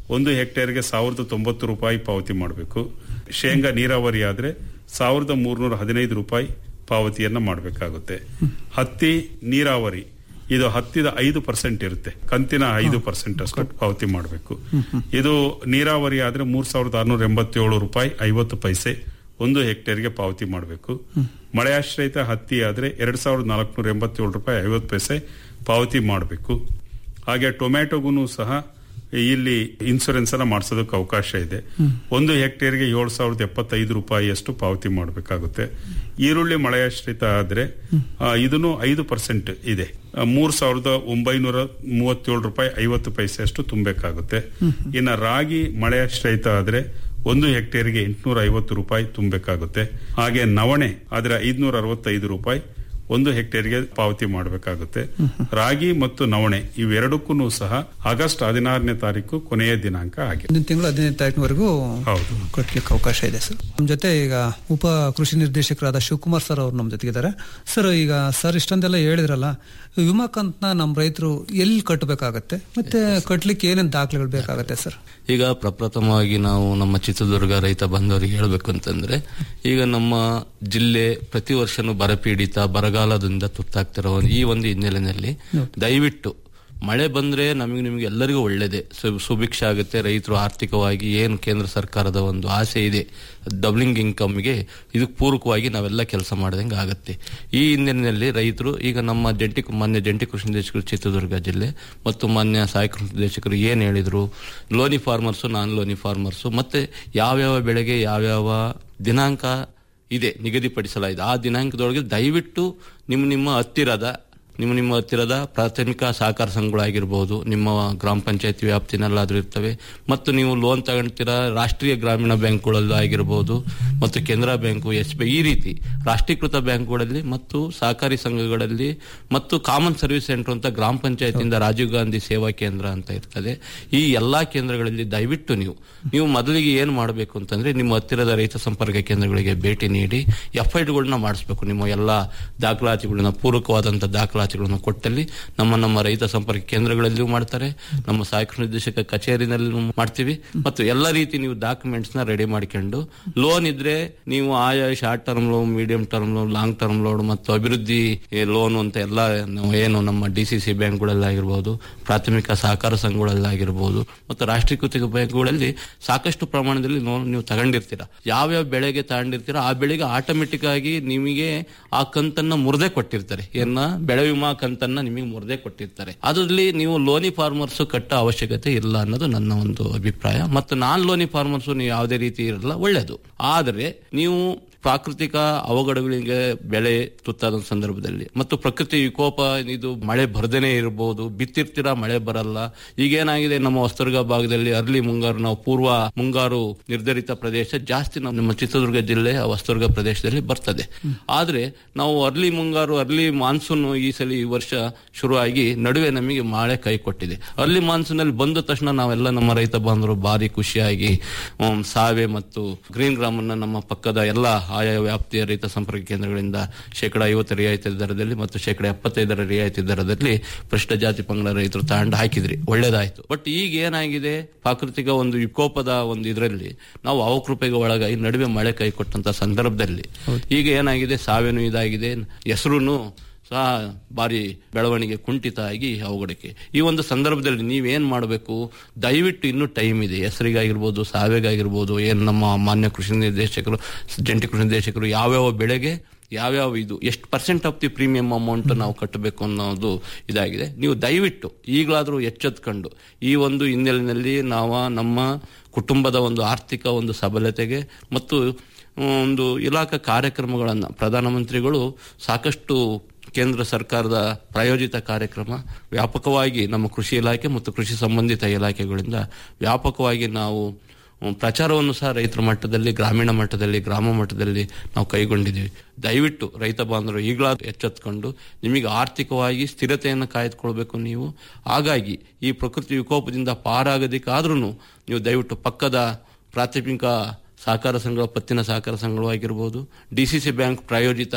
ಒಂದು ಹೆಕ್ಟೇರ್ಗೆ ಸಾವಿರದ ತೊಂಬತ್ತು ರೂಪಾಯಿ ಪಾವತಿ ಮಾಡಬೇಕು ಶೇಂಗಾ ನೀರಾವರಿ ಆದ್ರೆ ಸಾವಿರದ ಮೂರ್ನೂರ ಹದಿನೈದು ರೂಪಾಯಿ ಪಾವತಿಯನ್ನ ಮಾಡಬೇಕಾಗುತ್ತೆ ಹತ್ತಿ ನೀರಾವರಿ ಇದು ಹತ್ತಿದ ಐದು ಪರ್ಸೆಂಟ್ ಇರುತ್ತೆ ಕಂತಿನ ಐದು ಪರ್ಸೆಂಟ್ ಅಷ್ಟು ಪಾವತಿ ಮಾಡಬೇಕು ಇದು ನೀರಾವರಿ ಆದ್ರೆ ಮೂರ್ ಸಾವಿರದ ಆರ್ನೂರ ಎಂಬತ್ತೇಳು ರೂಪಾಯಿ ಐವತ್ತು ಪೈಸೆ ಒಂದು ಹೆಕ್ಟೇರ್ಗೆ ಪಾವತಿ ಮಾಡಬೇಕು ಮಳೆಯಾಶ್ರಯಿತ ಹತ್ತಿ ಆದ್ರೆ ಎರಡ್ ಸಾವಿರದ ನಾಲ್ಕುನೂರ ಎಂಬತ್ತೇಳು ರೂಪಾಯಿ ಐವತ್ತು ಪೈಸೆ ಪಾವತಿ ಮಾಡಬೇಕು ಹಾಗೆ ಟೊಮ್ಯಾಟೊಗೂ ಸಹ ಇಲ್ಲಿ ಇನ್ಸೂರೆನ್ಸ್ ಅನ್ನ ಮಾಡಿಸೋದಕ್ಕೆ ಅವಕಾಶ ಇದೆ ಒಂದು ಹೆಕ್ಟೇರ್ಗೆ ಏಳು ಸಾವಿರದ ಎಪ್ಪತ್ತೈದು ರೂಪಾಯಿಯಷ್ಟು ಪಾವತಿ ಮಾಡಬೇಕಾಗುತ್ತೆ ಈರುಳ್ಳಿ ಮಳೆಯಾಶ್ರಿತ ಆದ್ರೆ ಆ, ಇದನ್ನು ಐದು ಪರ್ಸೆಂಟ್ ಇದೆ ಆ, ಮೂರ್ ಸಾವಿರದ ಒಂಬೈನೂರ ಮೂವತ್ತೇಳು ರೂಪಾಯಿ ಐವತ್ತು ಪೈಸೆ ಅಷ್ಟು ತುಂಬಬೇಕಾಗುತ್ತೆ ಇನ್ನು ರಾಗಿ ಮಳೆಯಾಶ್ರಯಿತ ಆದ್ರೆ ಒಂದು ಹೆಕ್ಟೇರ್ಗೆ ಎಂಟುನೂರ ಐವತ್ತು ರೂಪಾಯಿ ತುಂಬಬೇಕಾಗುತ್ತೆ ಹಾಗೆ ನವಣೆ ಆದ್ರೆ ಐದ್ನೂರ ಅರವತ್ತೈದು ರೂಪಾಯಿ ಒಂದು ಹೆಕ್ಟೇರ್ಗೆ ಪಾವತಿ ಮಾಡಬೇಕಾಗುತ್ತೆ ರಾಗಿ ಮತ್ತು ನವಣೆ ಇವೆರಡಕ್ಕೂ ಸಹ ಆಗಸ್ಟ್ ಹದಿನಾರನೇ ತಾರೀಕು ಕೊನೆಯ ದಿನಾಂಕ ಆಗಿದೆ ಮುಂದಿನ ತಿಂಗಳು ಹದಿನೈದು ತಾರೀಕಿನವರೆಗೂ ಹೌದು ಕಟ್ಲಿಕ್ಕೆ ಅವಕಾಶ ಇದೆ ಸರ್ ನಮ್ಮ ಜೊತೆ ಈಗ ಉಪ ಕೃಷಿ ನಿರ್ದೇಶಕರಾದ ಶಿವಕುಮಾರ್ ಸರ್ ಅವರು ನಮ್ಮ ಜೊತೆಗಿದ್ದಾರೆ ಸರ್ ಈಗ ಸರ್ ಇಷ್ಟೊಂದೆಲ್ಲ ಹೇಳಿದ್ರಲ್ಲ ವಿಮಾ ಕಂತನ ನಮ್ಮ ರೈತರು ಎಲ್ಲಿ ಕಟ್ಟಬೇಕಾಗತ್ತೆ ಮತ್ತೆ ಕಟ್ಲಿಕ್ಕೆ ಏನೇನು ದಾಖಲೆಗಳು ಬೇಕಾಗತ್ತೆ ಸರ್ ಈಗ ಪ್ರಪ್ರಥಮವಾಗಿ ನಾವು ನಮ್ಮ ಚಿತ್ರದುರ್ಗ ರೈತ ಬಂಧುವರಿಗೆ ಹೇಳಬೇಕು ಅಂತಂದ್ರೆ ಈಗ ನಮ್ಮ ಜಿಲ್ಲೆ ಪ್ರತಿ ವರ್ಷನೂ ಬರಪೀಡಿತ ಬರಗಾಲದಿಂದ ತುತ್ತಾಗ್ತಿರೋ ಈ ಒಂದು ಹಿನ್ನೆಲೆಯಲ್ಲಿ ದಯವಿಟ್ಟು ಮಳೆ ಬಂದ್ರೆ ನಮಗೆ ನಿಮಗೆ ಎಲ್ಲರಿಗೂ ಒಳ್ಳೇದೇ ಸು- ಸುಭಿಕ್ಷ ಆಗುತ್ತೆ ರೈತರು ಆರ್ಥಿಕವಾಗಿ ಏನು ಕೇಂದ್ರ ಸರ್ಕಾರದ ಒಂದು ಆಸೆ ಇದೆ ಡಬ್ಲಿಂಗ್ ಇನ್ಕಮ್ಗೆ ಇದಕ್ಕೆ ಪೂರಕವಾಗಿ ನಾವೆಲ್ಲ ಕೆಲಸ ಮಾಡಿದಂಗೆ ಆಗುತ್ತೆ ಈ ಹಿನ್ನೆಲೆಯಲ್ಲಿ ರೈತರು ಈಗ ನಮ್ಮ ಜಂಟಿ ಮಾನ್ಯ ಜಂಟಿ ಕೃಷಿ ನಿರ್ದೇಶಕರು ಚಿತ್ರದುರ್ಗ ಜಿಲ್ಲೆ ಮತ್ತು ಮಾನ್ಯ ಸಹಾಯಕ ಕೃಷಿ ನಿರ್ದೇಶಕರು ಏನು ಹೇಳಿದ್ರು ಲೋನಿ ಫಾರ್ಮರ್ಸು ನಾನ್ ಲೋನಿ ಫಾರ್ಮರ್ಸು ಮತ್ತೆ ಯಾವ್ಯಾವ ಬೆಳೆಗೆ ಯಾವ್ಯಾವ ದಿನಾಂಕ ಇದೆ ನಿಗದಿಪಡಿಸಲಾಗಿದೆ ಆ ದಿನಾಂಕದೊಳಗೆ ದಯವಿಟ್ಟು ನಿಮ್ಮ ನಿಮ್ಮ ಹತ್ತಿರದ ನಿಮ್ಮ ನಿಮ್ಮ ಹತ್ತಿರದ ಪ್ರಾಥಮಿಕ ಸಹಕಾರ ಸಂಘಗಳಾಗಿರ್ಬೋದು ನಿಮ್ಮ ಗ್ರಾಮ ಪಂಚಾಯತಿ ವ್ಯಾಪ್ತಿನಲ್ಲಾದ್ರೂ ಇರ್ತವೆ ಮತ್ತು ನೀವು ಲೋನ್ ತಗೊಳ್ತೀರಾ ರಾಷ್ಟ್ರೀಯ ಗ್ರಾಮೀಣ ಬ್ಯಾಂಕ್ಗಳಲ್ಲೂ ಆಗಿರ್ಬೋದು ಮತ್ತು ಕೆನರಾ ಬ್ಯಾಂಕು ಎಸ್ ಬಿ ಈ ರೀತಿ ರಾಷ್ಟ್ರೀಕೃತ ಬ್ಯಾಂಕ್ಗಳಲ್ಲಿ ಮತ್ತು ಸಹಕಾರಿ ಸಂಘಗಳಲ್ಲಿ ಮತ್ತು ಕಾಮನ್ ಸರ್ವಿಸ್ ಸೆಂಟರ್ ಅಂತ ಗ್ರಾಮ ಪಂಚಾಯತಿಯಿಂದ ರಾಜೀವ್ ಗಾಂಧಿ ಸೇವಾ ಕೇಂದ್ರ ಅಂತ ಇರ್ತದೆ ಈ ಎಲ್ಲಾ ಕೇಂದ್ರಗಳಲ್ಲಿ ದಯವಿಟ್ಟು ನೀವು ನೀವು ಮೊದಲಿಗೆ ಏನು ಮಾಡಬೇಕು ಅಂತಂದ್ರೆ ನಿಮ್ಮ ಹತ್ತಿರದ ರೈತ ಸಂಪರ್ಕ ಕೇಂದ್ರಗಳಿಗೆ ಭೇಟಿ ನೀಡಿ ಎಫ್ ಐಡ್ಗಳನ್ನ ಮಾಡಿಸ್ಬೇಕು ನಿಮ್ಮ ಎಲ್ಲ ದಾಖಲಾತಿಗಳನ್ನ ಪೂರಕವಾದಂಥ ದಾಖಲಾತಿಗಳನ್ನ ಕೊಟ್ಟಲ್ಲಿ ನಮ್ಮ ನಮ್ಮ ರೈತ ಸಂಪರ್ಕ ಕೇಂದ್ರಗಳಲ್ಲಿಯೂ ಮಾಡ್ತಾರೆ ನಮ್ಮ ಸಹಾಯಕ ನಿರ್ದೇಶಕ ಕಚೇರಿನಲ್ಲಿ ಮಾಡ್ತೀವಿ ಮತ್ತು ಎಲ್ಲ ರೀತಿ ನೀವು ಡಾಕ್ಯುಮೆಂಟ್ಸ್ ನ ರೆಡಿ ಮಾಡ್ಕೊಂಡು ಲೋನ್ ಇದ್ರೆ ನೀವು ಆಯಾ short term loan medium term loan long term loan ಮತ್ತು ಅಭಿವೃದ್ಧಿ ಲೋನ್ ಅಂತ ಎಲ್ಲ ನಾವು ಏನು ನಮ್ಮ ಡಿ ಸಿ ಸಿ ಬ್ಯಾಂಕ್ಗಳಲ್ಲಾಗಿರ್ಬೋದು ಪ್ರಾಥಮಿಕ ಸಹಕಾರ ಸಂಘಗಳಲ್ಲಾಗಿರ್ಬೋದು ಮತ್ತು ರಾಷ್ಟ್ರೀಕೃತ ಬ್ಯಾಂಕ್ಗಳಲ್ಲಿ ಸಾಕಷ್ಟು ಪ್ರಮಾಣದಲ್ಲಿ ಲೋನ್ ನೀವು ತಗೊಂಡಿರ್ತೀರಾ ಯಾವ್ಯಾವ ಬೆಳೆಗೆ ತಗೊಂಡಿರ್ತೀರಾ ಆ ಬೆಳೆಗೆ ಆಟೋಮೆಟಿಕ್ ಆಗಿ ನಿಮಗೆ ಆ ಕಂತನ್ನ ಮುರಿದೇ ಕೊಟ್ಟಿರ್ತಾರೆ ಏನ ಬೆಳೆ ವಿಮಾ ಕಂತನ್ನ ನಿಮಗೆ ಮುರಿದೇ ಕೊಟ್ಟಿರ್ತಾರೆ ಅದರಲ್ಲಿ ನೀವು ಲೋನಿ ಫಾರ್ಮರ್ಸ್ ಕಟ್ಟ ಅವಶ್ಯಕತೆ ಇಲ್ಲ ಅನ್ನೋದು ನನ್ನ ಒಂದು ಅಭಿಪ್ರಾಯ ಮತ್ತು ನಾನ್ ಲೋನಿ ಫಾರ್ಮರ್ಸ್ ನೀವು ಯಾವುದೇ ರೀತಿ ಇರಲ್ಲ ಒಳ್ಳೆಯದು ಆದರೆ ನೀವು ಪ್ರಾಕೃತಿಕ ಅವಘಡಗಳಿಗೆ ಬೆಳೆ ತುತ್ತಾದ ಸಂದರ್ಭದಲ್ಲಿ ಮತ್ತು ಪ್ರಕೃತಿ ವಿಕೋಪ ಇದು ಮಳೆ ಬರ್ದೇನೆ ಇರಬಹುದು ಬಿತ್ತಿರ್ತೀರಾ ಮಳೆ ಬರಲ್ಲ ಈಗೇನಾಗಿದೆ ನಮ್ಮ ಹೊಸದುರ್ಗ ಭಾಗದಲ್ಲಿ ಅರ್ಲಿ ಮುಂಗಾರು ನಾವು ಪೂರ್ವ ಮುಂಗಾರು ನಿರ್ಧರಿತ ಪ್ರದೇಶ ಜಾಸ್ತಿ ನಮ್ಮ ನಮ್ಮ ಚಿತ್ರದುರ್ಗ ಜಿಲ್ಲೆ ಹೊಸದುರ್ಗ ಪ್ರದೇಶದಲ್ಲಿ ಬರ್ತದೆ ಆದ್ರೆ ನಾವು ಅರ್ಲಿ ಮುಂಗಾರು ಅರ್ಲಿ ಮಾನ್ಸೂನ್ ಈ ಸಲ ಈ ವರ್ಷ ಶುರುವಾಗಿ ನಡುವೆ ನಮಗೆ ಮಳೆ ಕೈ ಕೊಟ್ಟಿದೆ ಅರ್ಲಿ ಮಾನ್ಸೂನ್ ಅಲ್ಲಿ ಬಂದ ತಕ್ಷಣ ನಾವೆಲ್ಲ ನಮ್ಮ ರೈತ ಬಾಂಧವರು ಭಾರಿ ಖುಷಿಯಾಗಿ ಹ್ಮ್, ಸಾವೆ ಮತ್ತು ಗ್ರೀನ್ ಗ್ರಾಮ್ ಅನ್ನ ನಮ್ಮ ಪಕ್ಕದ ಎಲ್ಲ ಆಯಾ ವ್ಯಾಪ್ತಿಯ ರೈತ ಸಂಪರ್ಕ ಕೇಂದ್ರಗಳಿಂದ ಶೇಕಡ ಐವತ್ತು ರಿಯಾಯಿತಿ ದರದಲ್ಲಿ ಮತ್ತು ಶೇಕಡ ಎಪ್ಪತ್ತೈದರ ರಿಯಾಯಿತಿ ದರದಲ್ಲಿ ಭ್ರಷ್ಟ ಜಾತಿ ಪಂಗಡ ರೈತರು ತಾಂಡ ಹಾಕಿದ್ರಿ ಒಳ್ಳೇದಾಯ್ತು ಬಟ್ ಈಗ ಏನಾಗಿದೆ ಪ್ರಾಕೃತಿಕ ಒಂದು ವಿಕೋಪದ ಒಂದು ಇದರಲ್ಲಿ ನಾವು ಅವಕೃಪೆಗೆ ಒಳಗಾಗಿ ನಡುವೆ ಮಳೆ ಕೈ ಕೊಟ್ಟಂತ ಸಂದರ್ಭದಲ್ಲಿ ಈಗ ಏನಾಗಿದೆ ಸಾವೇನು ಇದಾಗಿದೆ ಹೆಸರುನು ಸಹ ಭಾರಿ ಬೆಳವಣಿಗೆ ಕುಂಠಿತ ಆಗಿ ಅವಘಡಕ್ಕೆ ಈ ಒಂದು ಸಂದರ್ಭದಲ್ಲಿ ನೀವೇನ್ ಮಾಡಬೇಕು ದಯವಿಟ್ಟು ಇನ್ನೂ ಟೈಮ್ ಇದೆ ಹೆಸರಿಗಾಗಿರ್ಬೋದು ಸಾವಿಗಾಗಿರ್ಬೋದು ಏನು ನಮ್ಮ ಮಾನ್ಯ ಕೃಷಿ ನಿರ್ದೇಶಕರು ಜಂಟಿ ಕೃಷಿ ನಿರ್ದೇಶಕರು ಯಾವ್ಯಾವ ಬೆಳೆಗೆ ಯಾವ್ಯಾವ ಇದು ಎಷ್ಟು percent of the premium amount ನಾವು ಕಟ್ಟಬೇಕು ಅನ್ನೋದು ಇದಾಗಿದೆ ನೀವು ದಯವಿಟ್ಟು ಈಗಲಾದರೂ ಎಚ್ಚೆತ್ಕೊಂಡು ಈ ಒಂದು ಹಿನ್ನೆಲೆಯಲ್ಲಿ ನಾವು ನಮ್ಮ ಕುಟುಂಬದ ಒಂದು ಆರ್ಥಿಕ ಒಂದು ಸಬಲತೆಗೆ ಮತ್ತು ಒಂದು ಇಲಾಖಾ ಕಾರ್ಯಕ್ರಮಗಳನ್ನು ಪ್ರಧಾನಮಂತ್ರಿಗಳು ಸಾಕಷ್ಟು ಕೇಂದ್ರ ಸರ್ಕಾರದ ಪ್ರಾಯೋಜಿತ ಕಾರ್ಯಕ್ರಮ ವ್ಯಾಪಕವಾಗಿ ನಮ್ಮ ಕೃಷಿ ಇಲಾಖೆ ಮತ್ತು ಕೃಷಿ ಸಂಬಂಧಿತ ಇಲಾಖೆಗಳಿಂದ ವ್ಯಾಪಕವಾಗಿ ನಾವು ಹ್ಮ್, ಪ್ರಚಾರವನ್ನು ಸಹ ರೈತರ ಮಟ್ಟದಲ್ಲಿ ಗ್ರಾಮೀಣ ಮಟ್ಟದಲ್ಲಿ ಗ್ರಾಮ ಮಟ್ಟದಲ್ಲಿ ನಾವು ಕೈಗೊಂಡಿದ್ದೀವಿ ದಯವಿಟ್ಟು ರೈತ ಬಾಂಧವರು ಈಗಲಾದ್ರೂ ಎಚ್ಚೆತ್ಕೊಂಡು ನಿಮಗೆ ಆರ್ಥಿಕವಾಗಿ ಸ್ಥಿರತೆಯನ್ನು ಕಾಯ್ದುಕೊಳ್ಬೇಕು ನೀವು ಹಾಗಾಗಿ ಈ ಪ್ರಕೃತಿ ವಿಕೋಪದಿಂದ ಪಾರಾಗೋದಕ್ಕಾದ್ರೂ ನೀವು ದಯವಿಟ್ಟು ಪಕ್ಕದ ಪ್ರಾಥಮಿಕ ಸಹಕಾರ ಸಂಘ ಪತ್ತಿನ ಸಹಕಾರ ಸಂಘಗಳು ಆಗಿರ್ಬೋದು ಡಿ ಸಿ ಸಿ ಬ್ಯಾಂಕ್ ಪ್ರಾಯೋಜಿತ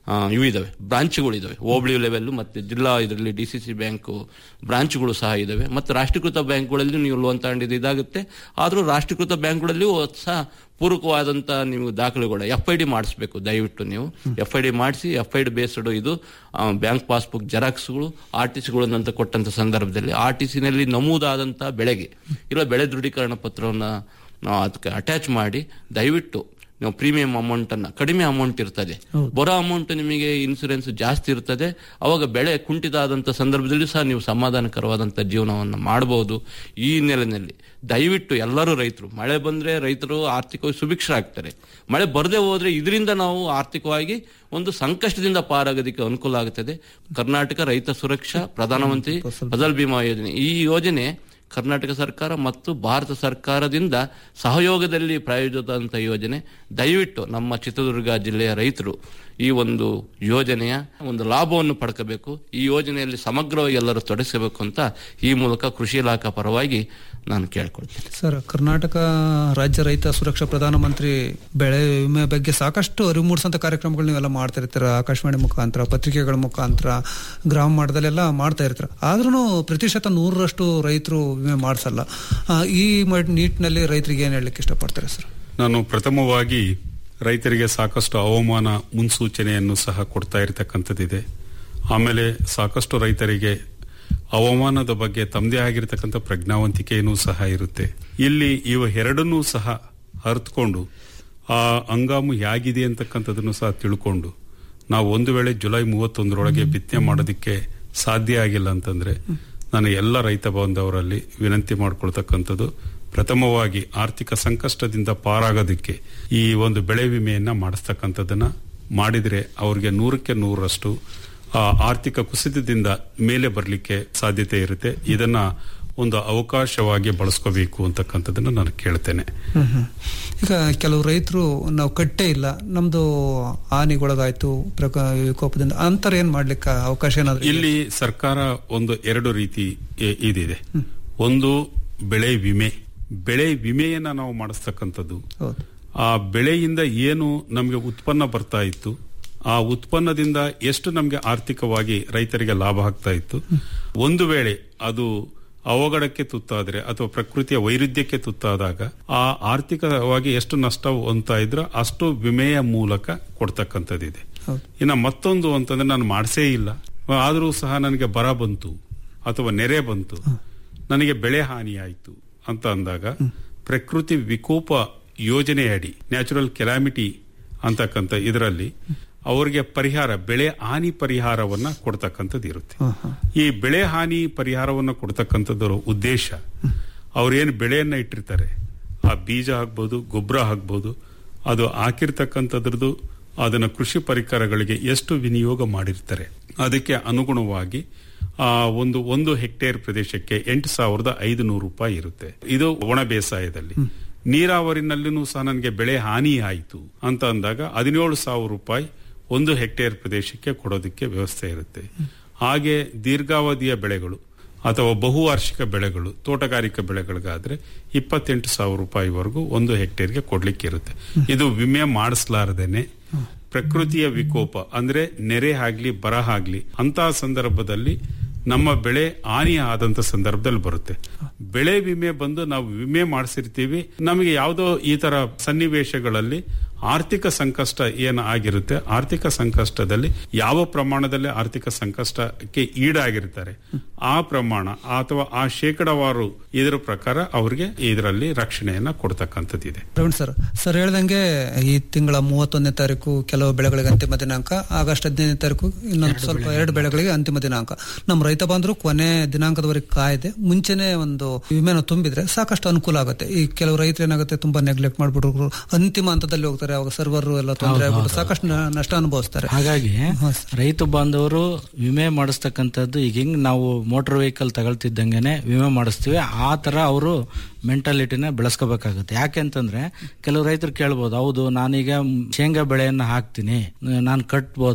ಆ, ಇವು ಇದಾವೆ ಬ್ರಾಂಚ್ಗಳು ಇದಾವೆ ಹೋಬಳಿ ಲೆವೆಲ್ ಮತ್ತೆ ಜಿಲ್ಲಾ ಇದರಲ್ಲಿ ಡಿ ಸಿ ಸಿ ಬ್ಯಾಂಕ್ ಬ್ರಾಂಚ್ಗಳು ಸಹ ಇದಾವೆ ಮತ್ತೆ ರಾಷ್ಟ್ರೀಕೃತ ಬ್ಯಾಂಕ್ಗಳಲ್ಲಿ ನೀವು ಲೋನ್ ತಗೊಂಡಿದ್ದು ಇದಾಗುತ್ತೆ ಆದರೂ ರಾಷ್ಟ್ರೀಕೃತ ಬ್ಯಾಂಕ್ಗಳಲ್ಲಿ ಸಹ ಪೂರಕವಾದಂತ ನೀವು ದಾಖಲೆಗಳು ಎಫ್ ಐ ಡಿ ಮಾಡಿಸ್ಬೇಕು ದಯವಿಟ್ಟು ನೀವು ಎಫ್ ಐ ಡಿ ಮಾಡಿಸಿ ಎಫ್ ಐ ಡಿ ಬೇಸ್ಡ್ ಇದು ಬ್ಯಾಂಕ್ ಪಾಸ್ಬುಕ್ ಜೆರಾಕ್ಸ್ಗಳು ಆರ್ ಟಿ ಸಿಗಳನ್ನಂತ ಕೊಟ್ಟಂತ ಸಂದರ್ಭದಲ್ಲಿ ಆರ್ ಟಿ ಸಿನಲ್ಲಿ ನಮೂದಾದಂತ ಬೆಳೆಗೆ ಇಲ್ಲ ಬೆಳೆ ದೃಢೀಕರಣ ಪತ್ರವನ್ನ ನಾವು ಅದಕ್ಕೆ ಅಟ್ಯಾಚ್ ಮಾಡಿ ದಯವಿಟ್ಟು ನೀವು ಪ್ರೀಮಿಯಂ ಅಮೌಂಟ್ ಅನ್ನ ಕಡಿಮೆ ಅಮೌಂಟ್ ಇರ್ತದೆ ಬರೋ ಅಮೌಂಟ್ ನಿಮಗೆ ಇನ್ಸೂರೆನ್ಸ್ ಜಾಸ್ತಿ ಇರ್ತದೆ ಅವಾಗ ಬೆಳೆ ಕುಂಠಿತ ಆದಂತ ಸಂದರ್ಭದಲ್ಲಿ ಸಹ ನೀವು ಸಮಾಧಾನಕರವಾದಂತ ಜೀವನವನ್ನು ಮಾಡಬಹುದು ಈ ಹಿನ್ನೆಲೆಯಲ್ಲಿ ದಯವಿಟ್ಟು ಎಲ್ಲರೂ ರೈತರು ಮಳೆ ಬಂದ್ರೆ ರೈತರು ಆರ್ಥಿಕವಾಗಿ ಸುಭಿಕ್ಷರಾಗ್ತಾರೆ ಮಳೆ ಬರದೇ ಹೋದ್ರೆ ಇದರಿಂದ ನಾವು ಆರ್ಥಿಕವಾಗಿ ಒಂದು ಸಂಕಷ್ಟದಿಂದ ಪಾರಾಗೋದಕ್ಕೆ ಅನುಕೂಲ ಆಗುತ್ತದೆ ಕರ್ನಾಟಕ ರೈತ ಸುರಕ್ಷಾ ಪ್ರಧಾನಮಂತ್ರಿ ಫಸಲ್ ಬಿಮಾ ಯೋಜನೆ ಈ ಯೋಜನೆ ಕರ್ನಾಟಕ ಸರ್ಕಾರ ಮತ್ತು ಭಾರತ ಸರ್ಕಾರದಿಂದ ಸಹಯೋಗದಲ್ಲಿ ಪ್ರಾಯೋಜಿತವಂತ ಯೋಜನೆ ದಯವಿಟ್ಟು ನಮ್ಮ ಚಿತ್ರದುರ್ಗ ಜಿಲ್ಲೆಯ ರೈತರು ಈ ಒಂದು ಯೋಜನೆಯ ಒಂದು ಲಾಭವನ್ನು ಪಡ್ಕೋಬೇಕು ಈ ಯೋಜನೆಯಲ್ಲಿ ಸಮಗ್ರವಾಗಿ ಎಲ್ಲರೂ ತೊಡಗಿಸಬೇಕು ಅಂತ ಈ ಮೂಲಕ ಕೃಷಿ ಇಲಾಖಾ ಪರವಾಗಿ ನಾನು ಕೇಳ್ಕೊಳ್ತೇನೆ ಸರ್ ಕರ್ನಾಟಕ ರಾಜ್ಯ ರೈತ ಸುರಕ್ಷಾ ಪ್ರಧಾನಮಂತ್ರಿ ಬೆಳೆ ವಿಮೆ ಬಗ್ಗೆ ಸಾಕಷ್ಟು ಅರಿವು ಮೂಡಿಸಂತ ಕಾರ್ಯಕ್ರಮಗಳು ನೀವೆಲ್ಲ ಮಾಡ್ತಾ ಇರ್ತೀರ ಆಕಾಶವಾಣಿ ಮುಖಾಂತರ ಪತ್ರಿಕೆಗಳ ಮುಖಾಂತರ ಗ್ರಾಮ ಮಟ್ಟದಲ್ಲೆಲ್ಲ ಮಾಡ್ತಾ ಇರ್ತೀರ ಆದ್ರೂ ಪ್ರತಿಶತ ನೂರರಷ್ಟು ರೈತರು ವಿಮೆ ಮಾಡಿಸಲ್ಲ ಆ, ಈ ಮ- ನಿಟ್ಟಿನಲ್ಲಿ ರೈತರಿಗೆ ಏನ್ ಹೇಳಲಿಕ್ಕೆ ಇಷ್ಟಪಡ್ತಾರೆ ಸರ್ ನಾನು ಪ್ರಥಮವಾಗಿ ರೈತರಿಗೆ ಸಾಕಷ್ಟು ಹವಾಮಾನ ಮುನ್ಸೂಚನೆಯನ್ನು ಸಹ ಕೊಡ್ತಾ ಇರತಕ್ಕಂಥದ್ದಿದೆ ಆಮೇಲೆ ಸಾಕಷ್ಟು ರೈತರಿಗೆ ಹವಾಮಾನದ ಬಗ್ಗೆ ತಮ್ಮದೇ ಆಗಿರತಕ್ಕಂಥ ಪ್ರಜ್ಞಾವಂತಿಕೆಯೂ ಸಹ ಇರುತ್ತೆ ಇಲ್ಲಿ ಇವ ಎರಡನ್ನೂ ಸಹ ಅರ್ಥಕೊಂಡು ಆ ಹಂಗಾಮು ಹೇಗಿದೆ ಅಂತಕ್ಕಂಥದ್ದನ್ನು ಸಹ ತಿಳ್ಕೊಂಡು ನಾವು ಒಂದು ವೇಳೆ ಜುಲೈ ಮೂವತ್ತೊಂದರೊಳಗೆ ಬಿತ್ತನೆ ಮಾಡೋದಕ್ಕೆ ಸಾಧ್ಯ ಆಗಿಲ್ಲ ಅಂತಂದ್ರೆ ನಾನು ಎಲ್ಲ ರೈತ ಬಾಂಧವರಲ್ಲಿ ವಿನಂತಿ ಮಾಡ್ಕೊಳ್ತಕ್ಕಂಥದ್ದು ಪ್ರಥಮವಾಗಿ ಆರ್ಥಿಕ ಸಂಕಷ್ಟದಿಂದ ಪಾರಾಗೋದಕ್ಕೆ ಈ ಒಂದು ಬೆಳೆ ವಿಮೆಯನ್ನ ಮಾಡಿಸ್ತಕ್ಕಂಥದ್ದನ್ನ ಮಾಡಿದ್ರೆ ಅವ್ರಿಗೆ ನೂರಕ್ಕೆ ನೂರರಷ್ಟು ಆ ಆರ್ಥಿಕ ಕುಸಿತದಿಂದ ಮೇಲೆ ಬರಲಿಕ್ಕೆ ಸಾಧ್ಯತೆ ಇರುತ್ತೆ ಇದನ್ನ ಒಂದು ಅವಕಾಶವಾಗಿ ಬಳಸ್ಕೋಬೇಕು ಅಂತಕ್ಕಂಥದ್ದನ್ನ ನಾನು ಕೇಳ್ತೇನೆ ಹ್ಮ್ ಹ್ಮ್. ಈಗ ಕೆಲವು ರೈತರು ನಾವು ಕಟ್ಟೇ ಇಲ್ಲ ನಮ್ದು ಹಾನಿಗೊಳಗಾಯ್ತು ಪ್ರಕ- ವಿಕೋಪದಿಂದ ಅಂತರ ಏನ್ ಮಾಡ್ಲಿಕ್ಕೆ ಅವಕಾಶ ಏನಾದ್ರು ಇದೆಯಾ? ಇಲ್ಲಿ ಸರ್ಕಾರ ಒಂದು ಎರಡು ರೀತಿ ಇ- ಇದಿದೆ ಒಂದು ಬೆಳೆ ವಿಮೆ ಬೆಳೆ ವಿಮೆಯನ್ನ ನಾವು ಮಾಡಿಸ್ತಕ್ಕಂಥದ್ದು ಹೌದು ಆ ಬೆಳೆಯಿಂದ ಏನು ನಮಗೆ ಉತ್ಪನ್ನ ಬರ್ತಾ ಇತ್ತು ಆ ಉತ್ಪನ್ನದಿಂದ ಎಷ್ಟು ನಮಗೆ ಆರ್ಥಿಕವಾಗಿ ರೈತರಿಗೆ ಲಾಭ ಆಗ್ತಾ ಇತ್ತು ಒಂದು ವೇಳೆ ಅದು ಅವಘಡಕ್ಕೆ ತುತ್ತಾದ್ರೆ ಅಥವಾ ಪ್ರಕೃತಿಯ ವೈರುಧ್ಯಕ್ಕೆ ತುತ್ತಾದಾಗ ಆ ಆರ್ಥಿಕವಾಗಿ ಎಷ್ಟು ನಷ್ಟ ಹೊಂದ್ತಾ ಇದ್ರೋ ಅಷ್ಟು ವಿಮೆಯ ಮೂಲಕ ಕೊಡ್ತಕ್ಕಂಥದ್ದಿದೆ ಹೌದು. ಇನ್ನ ಮತ್ತೊಂದು ಅಂತಂದ್ರೆ ನಾನು ಮಾಡಿಸೇ ಇಲ್ಲ ಆದರೂ ಸಹ ನನಗೆ ಬರ ಬಂತು ಅಥವಾ ನೆರೆ ಬಂತು ನನಗೆ ಬೆಳೆ ಹಾನಿ ಆಯಿತು ಅಂತ ಅಂದಾಗ ಪ್ರಕೃತಿ ವಿಕೋಪ ಯೋಜನೆಯಡಿ ನ್ಯಾಚುರಲ್ ಕೆಲಾಮಿಟಿ ಅಂತಕ್ಕಂಥ ಇದರಲ್ಲಿ ಅವರಿಗೆ ಪರಿಹಾರ ಬೆಳೆ ಹಾನಿ ಪರಿಹಾರವನ್ನ ಕೊಡ್ತಕ್ಕಂಥದ್ದು ಇರುತ್ತೆ ಈ ಬೆಳೆ ಹಾನಿ ಪರಿಹಾರವನ್ನ ಕೊಡ್ತಕ್ಕಂಥದ್ದರ ಉದ್ದೇಶ ಅವ್ರೇನು ಬೆಳೆಯನ್ನ ಇಟ್ಟಿರ್ತಾರೆ ಆ ಬೀಜ ಹಾಕ್ಬೋದು ಗೊಬ್ಬರ ಹಾಕ್ಬೋದು ಅದು ಹಾಕಿರ್ತಕ್ಕಂಥದ್ರದ್ದು ಅದನ್ನ ಕೃಷಿ ಪರಿಕರಗಳಿಗೆ ಎಷ್ಟು ವಿನಿಯೋಗ ಮಾಡಿರ್ತಾರೆ ಅದಕ್ಕೆ ಅನುಗುಣವಾಗಿ ಆ ಒಂದು ಒಂದು ಹೆಕ್ಟೇರ್ ಪ್ರದೇಶಕ್ಕೆ ಎಂಟು ಸಾವಿರದ ಐದು ನೂರು ರೂಪಾಯಿ ಇರುತ್ತೆ ಇದು ಒಣ ಬೇಸಾಯದಲ್ಲಿ ನೀರಾವರಿನಲ್ಲಿನೂ ಸಹ ನನಗೆ ಬೆಳೆ ಹಾನಿ ಆಯಿತು ಅಂತ ಅಂದಾಗ ಹದಿನೇಳು ಸಾವಿರ ರೂಪಾಯಿ ಒಂದು ಹೆಕ್ಟೇರ್ ಪ್ರದೇಶಕ್ಕೆ ಕೊಡೋದಕ್ಕೆ ವ್ಯವಸ್ಥೆ ಇರುತ್ತೆ ಹಾಗೆ ದೀರ್ಘಾವಧಿಯ ಬೆಳೆಗಳು ಅಥವಾ ಬಹುವಾರ್ಷಿಕ ಬೆಳೆಗಳು ತೋಟಗಾರಿಕಾ ಬೆಳೆಗಳಿಗಾದ್ರೆ ಇಪ್ಪತ್ತೆಂಟು ಸಾವಿರ ರೂಪಾಯಿವರೆಗೂ ಒಂದು ಹೆಕ್ಟೇರ್ಗೆ ಕೊಡ್ಲಿಕ್ಕೆ ಇರುತ್ತೆ ಇದು ವಿಮೆ ಮಾಡಿಸ್ಲಾರ್ದೇನೆ ಪ್ರಕೃತಿಯ ವಿಕೋಪ ಅಂದ್ರೆ ನೆರೆ ಆಗ್ಲಿ ಬರ ಆಗ್ಲಿ ಅಂತಹ ಸಂದರ್ಭದಲ್ಲಿ ನಮ್ಮ ಬೆಳೆ ಹಾನಿ ಆದಂತ ಸಂದರ್ಭದಲ್ಲಿ ಬರುತ್ತೆ ಬೆಳೆ ವಿಮೆ ಬಂದು ನಾವು ವಿಮೆ ಮಾಡಿಸಿರ್ತೀವಿ ನಮಗೆ ಯಾವುದೋ ಈ ತರ ಸನ್ನಿವೇಶಗಳಲ್ಲಿ ಆರ್ಥಿಕ ಸಂಕಷ್ಟ ಏನು ಆಗಿರುತ್ತೆ ಆರ್ಥಿಕ ಸಂಕಷ್ಟದಲ್ಲಿ ಯಾವ ಪ್ರಮಾಣದಲ್ಲಿ ಆರ್ಥಿಕ ಸಂಕಷ್ಟಕ್ಕೆ ಈಡಾಗಿರ್ತಾರೆ ಆ ಪ್ರಮಾಣ ಅಥವಾ ಆ ಶೇಕಡವಾರು ಇದರ ಪ್ರಕಾರ ಅವರಿಗೆ ಇದರಲ್ಲಿ ರಕ್ಷಣೆಯನ್ನ ಕೊಡ್ತಕ್ಕಂಥದ್ದಿದೆ ಪ್ರವೀಣ್ ಸರ್ ಸರ್ ಹೇಳ್ದಂಗೆ ಈ ತಿಂಗಳ ಮೂವತ್ತೊಂದನೇ ತಾರೀಕು ಕೆಲವು ಬೆಳೆಗಳಿಗೆ ಅಂತಿಮ ದಿನಾಂಕ ಆಗಸ್ಟ್ ಹದಿನೈದನೇ ತಾರೀಕು ಇನ್ನೊಂದು ಸ್ವಲ್ಪ ಎರಡು ಬೆಳೆಗಳಿಗೆ ಅಂತಿಮ ದಿನಾಂಕ ನಮ್ಮ ರೈತ ಬಾಂಧವರು ಕೊನೆ ದಿನಾಂಕದವರೆಗೆ ಕಾಯ್ದೆ ಮುಂಚೆನೆ ಒಂದು ವಿಮೆನ ತುಂಬಿದ್ರೆ ಸಾಕಷ್ಟು ಅನುಕೂಲ ಆಗುತ್ತೆ ಈ ಕೆಲವು ರೈತರು ಏನಾಗುತ್ತೆ ತುಂಬಾ ನೆಗ್ಲೆಕ್ಟ್ ಮಾಡ್ಬಿಟ್ರು ಅಂತಿಮ ಹಂತದಲ್ಲಿ ಹೋಗ್ತಾರೆ ಅವಾಗ ಸರ್ವರ್ ಎಲ್ಲ ತೊಂದರೆ ಆಗ್ಬಿಟ್ಟು ಸಾಕಷ್ಟು ನ- ನಷ್ಟ ಅನುಭವಿಸ್ತಾರೆ ಹಾಗಾಗಿ ಹಾ, ರೈತ ಬಾಂಧವರು ವಿಮೆ ಮಾಡಿಸ್ತಕ್ಕಂಥದ್ದು ಈಗ ಹೆಂಗ್ ನಾವು ಮೋಟಾರ್ ವೆಹಿಕಲ್ ತಗೊಳ್ತಿದ್ದಂಗೆನೆ ವಿಮೆ ಮಾಡಿಸ್ತೀವಿ ಆ ತರ ಅವರು ಮೆಂಟಾಲಿಟಿನ ಬೆಳೆಸ್ಕೋಬೇಕಾಗುತ್ತೆ ಯಾಕೆ ಅಂತಂದ್ರೆ ಕೆಲವು ರೈತರು ಕೇಳ್ಬೋದು ಹೌದು ನಾನೀಗ ಶೇಂಗಾ ಬೆಳೆಯನ್ನ ಹಾಕ್ತೀನಿ ನಾನು ಕಟ್ಬೋದಾ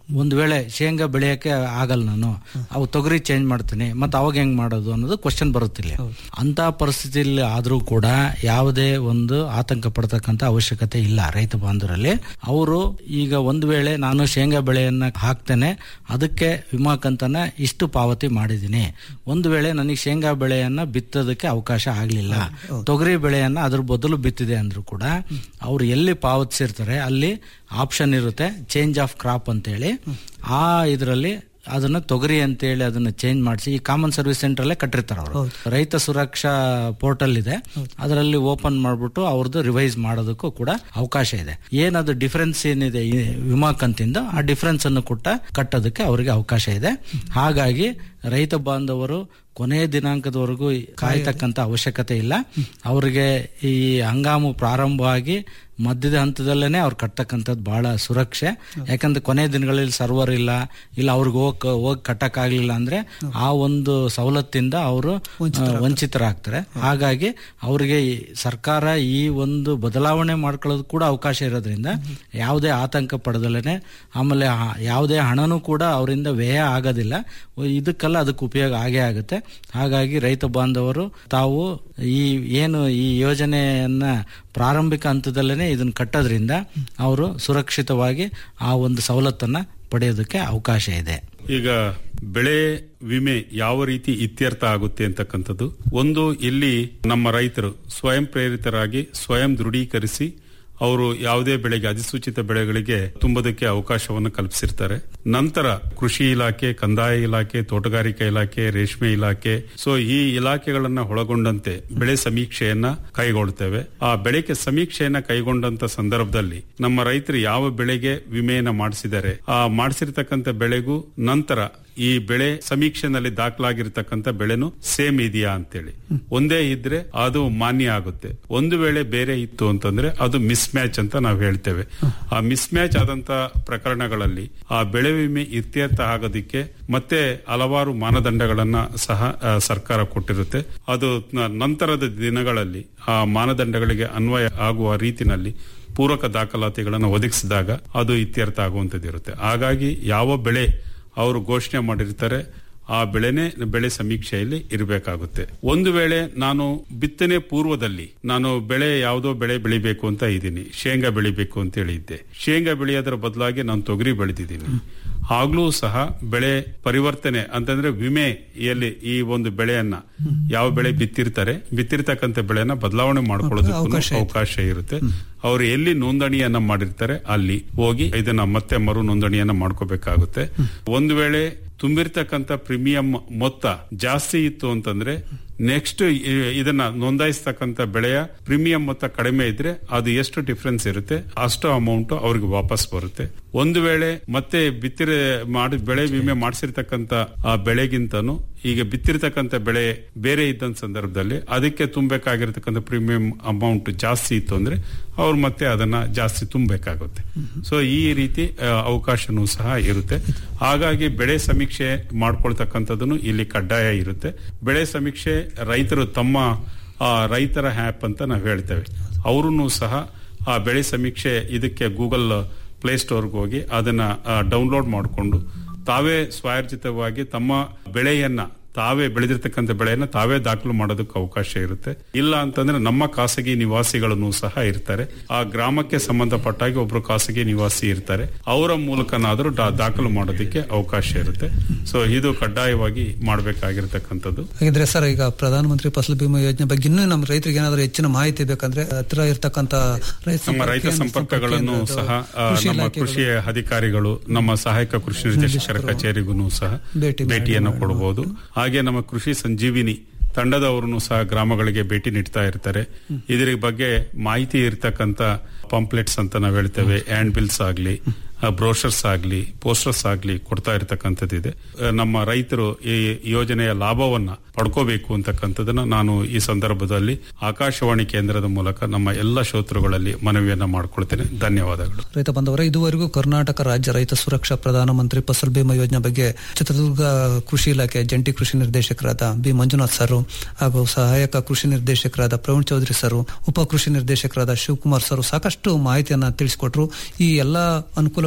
ಒಂದು ವೇಳೆ ಶೇಂಗಾ ಬೆಳೆಯಕ್ಕೆ ಆಗಲ್ಲ ನಾನು ಅವು ತೊಗರಿ ಚೇಂಜ್ ಮಾಡ್ತೀನಿ ಮತ್ತೆ ಅವಾಗ ಹೆಂಗ್ ಮಾಡೋದು ಅನ್ನೋದು ಕ್ವಶನ್ ಬರುತ್ತಿಲ್ಲ ಅಂತ ಪರಿಸ್ಥಿತಿಯಲ್ಲಿ ಆದ್ರೂ ಕೂಡ ಯಾವುದೇ ಒಂದು ಆತಂಕ ಪಡ್ತಕ್ಕಂತ ಅವಶ್ಯಕತೆ ಇಲ್ಲ ರೈತ ಬಾಂಧವರಲ್ಲಿ ಅವರು ಈಗ ಒಂದು ವೇಳೆ ನಾನು ಶೇಂಗಾ ಬೆಳೆಯನ್ನ ಹಾಕ್ತೇನೆ ಅದಕ್ಕೆ ವಿಮಾ ಕಂತನ್ನ ಇಷ್ಟು ಪಾವತಿ ಮಾಡಿದ್ದೀನಿ ಒಂದು ವೇಳೆ ನನಗೆ ಶೇಂಗಾ ಬೆಳೆಯನ್ನ ಬಿತ್ತೋದಕ್ಕೆ ಅವಕಾಶ ಆಗ್ಲಿಲ್ಲ ತೊಗರಿ ಬೆಳೆಯನ್ನ ಅದ್ರ ಬದಲು ಬಿತ್ತಿದೆ ಅಂದ್ರೂ ಕೂಡ ಅವ್ರು ಎಲ್ಲಿ ಪಾವತಿಸಿರ್ತಾರೆ ಅಲ್ಲಿ ಆಪ್ಷನ್ ಇರುತ್ತೆ ಚೇಂಜ್ ಆಫ್ ಕ್ರಾಪ್ ಅಂತೇಳಿ ಆ ಇದರಲ್ಲಿ ಅದನ್ನ ತೊಗರಿ ಅಂತೇಳಿ ಅದನ್ನ ಚೇಂಜ್ ಮಾಡಿಸಿ ಈ ಕಾಮನ್ ಸರ್ವಿಸ್ ಸೆಂಟರ್ ಅಲ್ಲೇ ಕಟ್ಟಿರ್ತಾರೆ ಅವರು ರೈತ ಸುರಕ್ಷಾ ಪೋರ್ಟಲ್ ಇದೆ ಅದರಲ್ಲಿ ಓಪನ್ ಮಾಡ್ಬಿಟ್ಟು ಅವ್ರದ್ದು ರಿವೈಸ್ ಮಾಡೋದಕ್ಕೂ ಕೂಡ ಅವಕಾಶ ಇದೆ ಏನದು ಡಿಫರೆನ್ಸ್ ಏನಿದೆ ಈ ವಿಮಾ ಕಂತಿಂದ ಆ ಡಿಫರೆನ್ಸ್ ಅನ್ನು ಕೊಟ್ಟ ಕಟ್ಟೋದಕ್ಕೆ ಅವರಿಗೆ ಅವಕಾಶ ಇದೆ ಹಾಗಾಗಿ ರೈತ ಬಾಂಧವರು ಕೊನೆಯ ದಿನಾಂಕದವರೆಗೂ ಕಾಯ್ತಕ್ಕಂತ ಅವಶ್ಯಕತೆ ಇಲ್ಲ ಅವರಿಗೆ ಈ ಹಂಗಾಮು ಪ್ರಾರಂಭವಾಗಿ ಮಧ್ಯದ ಹಂತದಲ್ಲೇನೆ ಅವ್ರು ಕಟ್ಟಕ್ಕಂಥದ್ದು ಬಹಳ ಸುರಕ್ಷೆ ಯಾಕಂದ್ರೆ ಕೊನೆ ದಿನಗಳಲ್ಲಿ ಸರ್ವರ್ ಇಲ್ಲ ಇಲ್ಲ ಅವ್ರಿಗೆ ಹೋಗ್ ಹೋಗಿ ಕಟ್ಟಕ್ಕಾಗ್ಲಿಲ್ಲ ಅಂದ್ರೆ ಆ ಒಂದು ಸವಲತ್ತಿಂದ ಅವರು ವಂಚಿತರಾಗ್ತಾರೆ ಹಾಗಾಗಿ ಅವರಿಗೆ ಈ ಸರ್ಕಾರ ಈ ಒಂದು ಬದಲಾವಣೆ ಮಾಡ್ಕೊಳ್ಳೋದು ಕೂಡ ಅವಕಾಶ ಇರೋದ್ರಿಂದ ಯಾವುದೇ ಆತಂಕ ಪಡೆದಲೇನೆ ಆಮೇಲೆ ಆ- ಯಾವುದೇ ಹಣನೂ ಕೂಡ ಅವರಿಂದ ವ್ಯಯ ಆಗೋದಿಲ್ಲ ಇದಕ್ಕೆಲ್ಲ ಅದಕ್ಕೆ ಉಪಯೋಗ ಆಗೇ ಆಗುತ್ತೆ ಹಾಗಾಗಿ ರೈತ ಬಾಂಧವರು ತಾವು ಈ ಏನು ಈ ಯೋಜನೆಯನ್ನ ಪ್ರಾರಂಭಿಕ ಹಂತದಲ್ಲೇ ಇದನ್ನ ಕಟ್ಟೋದ್ರಿಂದ ಅವರು ಸುರಕ್ಷಿತವಾಗಿ ಆ ಒಂದು ಸವಲತ್ತನ್ನ ಪಡೆಯೋದಕ್ಕೆ ಅವಕಾಶ ಇದೆ ಈಗ ಬೆಳೆ ವಿಮೆ ಯಾವ ರೀತಿ ಇತ್ಯರ್ಥ ಆಗುತ್ತೆ ಅಂತಕ್ಕಂಥದ್ದು ಒಂದು ಇಲ್ಲಿ ನಮ್ಮ ರೈತರು ಸ್ವಯಂ ಪ್ರೇರಿತರಾಗಿ ಸ್ವಯಂ ದೃಢೀಕರಿಸಿ ಅವರು ಯಾವುದೇ ಬೆಳೆಗೆ ಅಧಿಸೂಚಿತ ಬೆಳೆಗಳಿಗೆ ತುಂಬುವುದಕ್ಕೆ ಅವಕಾಶವನ್ನು ಕಲ್ಪಿಸಿರ್ತಾರೆ ನಂತರ ಕೃಷಿ ಇಲಾಖೆ ಕಂದಾಯ ಇಲಾಖೆ ತೋಟಗಾರಿಕಾ ಇಲಾಖೆ ರೇಷ್ಮೆ ಇಲಾಖೆ ಸೊ ಈ ಇಲಾಖೆಗಳನ್ನ ಒಳಗೊಂಡಂತೆ ಬೆಳೆ ಸಮೀಕ್ಷೆಯನ್ನ ಕೈಗೊಳ್ತೇವೆ ಆ ಬೆಳೆಗೆ ಸಮೀಕ್ಷೆಯನ್ನ ಕೈಗೊಂಡಂತ ಸಂದರ್ಭದಲ್ಲಿ ನಮ್ಮ ರೈತರು ಯಾವ ಬೆಳೆಗೆ ವಿಮೆಯನ್ನ ಮಾಡಿಸಿದ್ದಾರೆ ಆ ಮಾಡಿಸಿರ್ತಕ್ಕಂಥ ಬೆಳೆಗೂ ನಂತರ ಈ ಬೆಳೆ ಸಮೀಕ್ಷೆನಲ್ಲಿ ದಾಖಲಾಗಿರ್ತಕ್ಕಂಥ ಬೆಳೆನು ಸೇಮ್ ಇದೆಯಾ ಅಂತೇಳಿ ಒಂದೇ ಇದ್ರೆ ಅದು ಮಾನ್ಯ ಆಗುತ್ತೆ ಒಂದು ವೇಳೆ ಬೇರೆ ಇತ್ತು ಅಂತಂದ್ರೆ ಅದು ಮಿಸ್ ಮ್ಯಾಚ್ ಅಂತ ನಾವು ಹೇಳ್ತೇವೆ ಆ ಮಿಸ್ ಮ್ಯಾಚ್ ಆದಂತ ಪ್ರಕರಣಗಳಲ್ಲಿ ಆ ಬೆಳೆ ವಿಮೆ ಇತ್ಯರ್ಥ ಆಗೋದಿಕ್ಕೆ ಮತ್ತೆ ಹಲವಾರು ಮಾನದಂಡಗಳನ್ನ ಸಹ ಆ, ಸರ್ಕಾರ ಕೊಟ್ಟಿರುತ್ತೆ ಅದು ನ- ನಂತರದ ದಿನಗಳಲ್ಲಿ ಆ ಮಾನದಂಡಗಳಿಗೆ ಅನ್ವಯ ಆಗುವ ರೀತಿನಲ್ಲಿ ಪೂರಕ ದಾಖಲಾತಿಗಳನ್ನು ಒದಗಿಸಿದಾಗ ಅದು ಇತ್ಯರ್ಥ ಆಗುವಂತದ್ದು ಇರುತ್ತೆ ಹಾಗಾಗಿ ಯಾವ ಬೆಳೆ ಅವರು ಘೋಷಣೆ ಮಾಡಿರ್ತಾರೆ ಆ ಬೆಳೆನೇ ಬೆಳೆ ಸಮೀಕ್ಷೆಯಲ್ಲಿ ಇರಬೇಕಾಗುತ್ತೆ ಒಂದು ವೇಳೆ ನಾನು ಬಿತ್ತನೆ ಪೂರ್ವದಲ್ಲಿ ನಾನು ಬೆಳೆ ಯಾವುದೋ ಬೆಳೆ ಬೆಳಿಬೇಕು ಅಂತ ಇದ್ದೀನಿ ಶೇಂಗಾ ಬೆಳಿಬೇಕು ಅಂತ ಹೇಳಿದ್ದೆ ಶೇಂಗಾ ಬೆಳೆಯೋದ್ರ ಬದಲಾಗಿ ನಾನು ತೊಗರಿ ಬೆಳೆದಿದ್ದೀನಿ ಆಗ್ಲೂ ಸಹ ಬೆಳೆ ಪರಿವರ್ತನೆ ಅಂತಂದ್ರೆ ವಿಮೆಯಲ್ಲಿ ಈ ಒಂದು ಬೆಳೆಯನ್ನ ಯಾವ ಬೆಳೆ ಬಿತ್ತಿರ್ತಾರೆ ಬಿತ್ತಿರ್ತಕ್ಕಂಥ ಬೆಳೆಯನ್ನ ಬದಲಾವಣೆ ಮಾಡ್ಕೊಳ್ಳೋದಕ್ಕೂ ಅವಕಾಶ ಇರುತ್ತೆ ಅವರು ಎಲ್ಲಿ ನೋಂದಣಿಯನ್ನ ಮಾಡಿರ್ತಾರೆ ಅಲ್ಲಿ ಹೋಗಿ ಇದನ್ನ ಮತ್ತೆ ಮರು ನೋಂದಣಿಯನ್ನ ಮಾಡ್ಕೋಬೇಕಾಗುತ್ತೆ ಒಂದು ವೇಳೆ ತುಂಬಿರ್ತಕ್ಕಂಥ ಪ್ರೀಮಿಯಂ ಮೊತ್ತ ಜಾಸ್ತಿ ಇತ್ತು ಅಂತಂದ್ರೆ ನೆಕ್ಸ್ಟ್ ಇದನ್ನ ನೋಂದಾಯಿಸ್ತಕ್ಕಂಥ ಬೆಳೆಯ ಪ್ರೀಮಿಯಂ ಮೊತ್ತ ಕಡಿಮೆ ಇದ್ರೆ ಅದು ಎಷ್ಟು ಡಿಫ್ರೆನ್ಸ್ ಇರುತ್ತೆ ಅಷ್ಟು ಅಮೌಂಟ್ ಅವ್ರಿಗೆ ವಾಪಸ್ ಬರುತ್ತೆ ಒಂದು ವೇಳೆ ಮತ್ತೆ ಬಿತ್ತಿರ ಮಾಡಿ ಬೆಳೆ ವಿಮೆ ಮಾಡಿಸಿರ್ತಕ್ಕಂಥ ಆ ಬೆಳೆಗಿಂತನೂ ಈಗ ಬಿತ್ತಿರ್ತಕ್ಕಂಥ ಬೆಳೆ ಬೇರೆ ಇದ್ದಂತ ಸಂದರ್ಭದಲ್ಲಿ ಅದಕ್ಕೆ ತುಂಬಬೇಕಾಗಿರ್ತಕ್ಕಂಥ ಪ್ರೀಮಿಯಂ ಅಮೌಂಟ್ ಜಾಸ್ತಿ ಇತ್ತು ಅಂದ್ರೆ ಅವ್ರು ಮತ್ತೆ ಅದನ್ನ ಜಾಸ್ತಿ ತುಂಬಬೇಕಾಗುತ್ತೆ ಸೊ ಈ ರೀತಿ ಆ, ಅವಕಾಶನೂ ಸಹ ಇರುತ್ತೆ ಹಾಗಾಗಿ ಬೆಳೆ ಸಮೀಕ್ಷೆ ಮಾಡ್ಕೊಳ್ತಕ್ಕಂಥದ್ದನ್ನು ಇಲ್ಲಿ ಕಡ್ಡಾಯ ಇರುತ್ತೆ ಬೆಳೆ ಸಮೀಕ್ಷೆ ರೈತರು ತಮ್ಮ ಆ, ರೈತರ ಆ್ಯಪ್ ಅಂತ ನಾವು ಹೇಳ್ತೇವೆ ಅವರು ಸಹ ಆ ಬೆಳೆ ಸಮೀಕ್ಷೆ ಇದಕ್ಕೆ ಗೂಗಲ್ ಪ್ಲೇಸ್ಟೋರ್ಗೆ ಹೋಗಿ ಅದನ್ನ ಡೌನ್ಲೋಡ್ ಮಾಡಿಕೊಂಡು ತಾವೇ ಸ್ವಾಯರ್ಜಿತವಾಗಿ ತಮ್ಮ ಬೆಳೆಯನ್ನ ತಾವೇ ಬೆಳೆದಿರ್ತಕ್ಕಂಥ ಬೆಳೆಯನ್ನ ತಾವೇ ದಾಖಲು ಮಾಡೋದಕ್ಕೆ ಅವಕಾಶ ಇರುತ್ತೆ ಇಲ್ಲ ಅಂತಂದ್ರೆ ನಮ್ಮ ಖಾಸಗಿ ನಿವಾಸಿಗಳನ್ನು ಸಹ ಇರ್ತಾರೆ ಆ ಗ್ರಾಮಕ್ಕೆ ಸಂಬಂಧಪಟ್ಟಾಗಿ ಒಬ್ರು ಖಾಸಗಿ ನಿವಾಸಿ ಇರ್ತಾರೆ ಅವರ ಮೂಲಕನಾದರೂ ಡಾ- ದಾಖಲು ಮಾಡೋದಕ್ಕೆ ಅವಕಾಶ ಇರುತ್ತೆ ಸೊ ಇದು ಕಡ್ಡಾಯವಾಗಿ ಮಾಡಬೇಕಾಗಿರ್ತಕ್ಕಂಥದ್ದು ಹಾಗಿದ್ರೆ ಸರ್ ಈಗ ಪ್ರಧಾನಮಂತ್ರಿ ಫಸಲ್ ಬಿಮಾ ಯೋಜನೆ ಬಗ್ಗೆ ಇನ್ನೂ ನಮ್ಮ ರೈತರಿಗೆ ಏನಾದರೂ ಹೆಚ್ಚಿನ ಮಾಹಿತಿ ಬೇಕಂದ್ರೆ ಹತ್ರ ಇರ್ತಕ್ಕಂತ ರೈತ ನಮ್ಮ ರೈತ ಸಂಪರ್ಕ ಸಂಪರ್ಕಗಳನ್ನು ಕೇಂದ್ರ, ಸಹ ಆ, ಕೃಷಿ ನಮ್ಮ ಇಲಾಖೆಗಳು. ಕೃಷಿ ಅಧಿಕಾರಿಗಳು ನಮ್ಮ ಸಹಾಯಕ ಕೃಷಿ ನಿರ್ದೇಶಕರ ಕಚೇರಿಗೂ ಸಹ ಭೇಟಿ ಮಾಡಿ ಭೇಟಿಯನ್ನು ಕೊಡಬಹುದು ಹಾಗೆ ನಮ್ಮ ಕೃಷಿ ಸಂಜೀವಿನಿ ತಂಡದವರನ್ನು ಸಹ ಗ್ರಾಮಗಳಿಗೆ ಭೇಟಿ ನೀಡ್ತಾ ಇರ್ತಾರೆ ಇದರ ಬಗ್ಗೆ ಮಾಹಿತಿ ಇರ್ತಕ್ಕಂತ ಪಾಂಪ್ಲೆಟ್ಸ್ ಅಂತ ನಾವು ಹೇಳ್ತೇವೆ ಹ್ಯಾಂಡ್ ಬಿಲ್ಸ್ ಆಗ್ಲಿ ಬ್ರೋಷರ್ಸ್ ಆಗ್ಲಿ ಪೋಸ್ಟರ್ಸ್ ಆಗ್ಲಿ ಕೊಡ್ತಾ ಇರ್ತಕ್ಕಂಥದ್ದಿದೆ ಆ, ನಮ್ಮ ರೈತರು ಈ ಯೋಜನೆಯ ಲಾಭವನ್ನ ಪಡ್ಕೋಬೇಕು ಅಂತಕ್ಕಂಥದನ್ನ ನಾನು ಈ ಸಂದರ್ಭದಲ್ಲಿ ಆಕಾಶವಾಣಿ ಕೇಂದ್ರದ ಮೂಲಕ ನಮ್ಮ ಎಲ್ಲ ಶ್ರೋತೃಗಳಲ್ಲಿ ಮನವಿಯನ್ನ ಮಾಡ್ಕೊಳ್ತೇನೆ ಧನ್ಯವಾದಗಳು ರೈತ ಬಂದವರ ಇದುವರೆಗೂ ಕರ್ನಾಟಕ ರಾಜ್ಯ ರೈತ ಸುರಕ್ಷಾ ಪ್ರಧಾನಮಂತ್ರಿ ಫಸಲ್ ಬಿಮಾ ಯೋಜನೆ ಬಗ್ಗೆ ಚಿತ್ರದುರ್ಗ ಕೃಷಿ ಇಲಾಖೆ ಜಂಟಿ ಕೃಷಿ ನಿರ್ದೇಶಕರಾದ ಬಿ ಮಂಜುನಾಥ್ ಸರ್ ಹಾಗೂ ಸಹಾಯಕ ಕೃಷಿ ನಿರ್ದೇಶಕರಾದ ಪ್ರವೀಣ್ ಚೌಧರಿ ಸರ್ ಉಪ ಕೃಷಿ ನಿರ್ದೇಶಕರಾದ ಶಿವಕುಮಾರ್ ಸರ್ ಸಾಕಷ್ಟು ಮಾಹಿತಿಯನ್ನ ತಿಳಿಸಿಕೊಟ್ರು ಈ ಎಲ್ಲಾ ಅನುಕೂಲಗಳು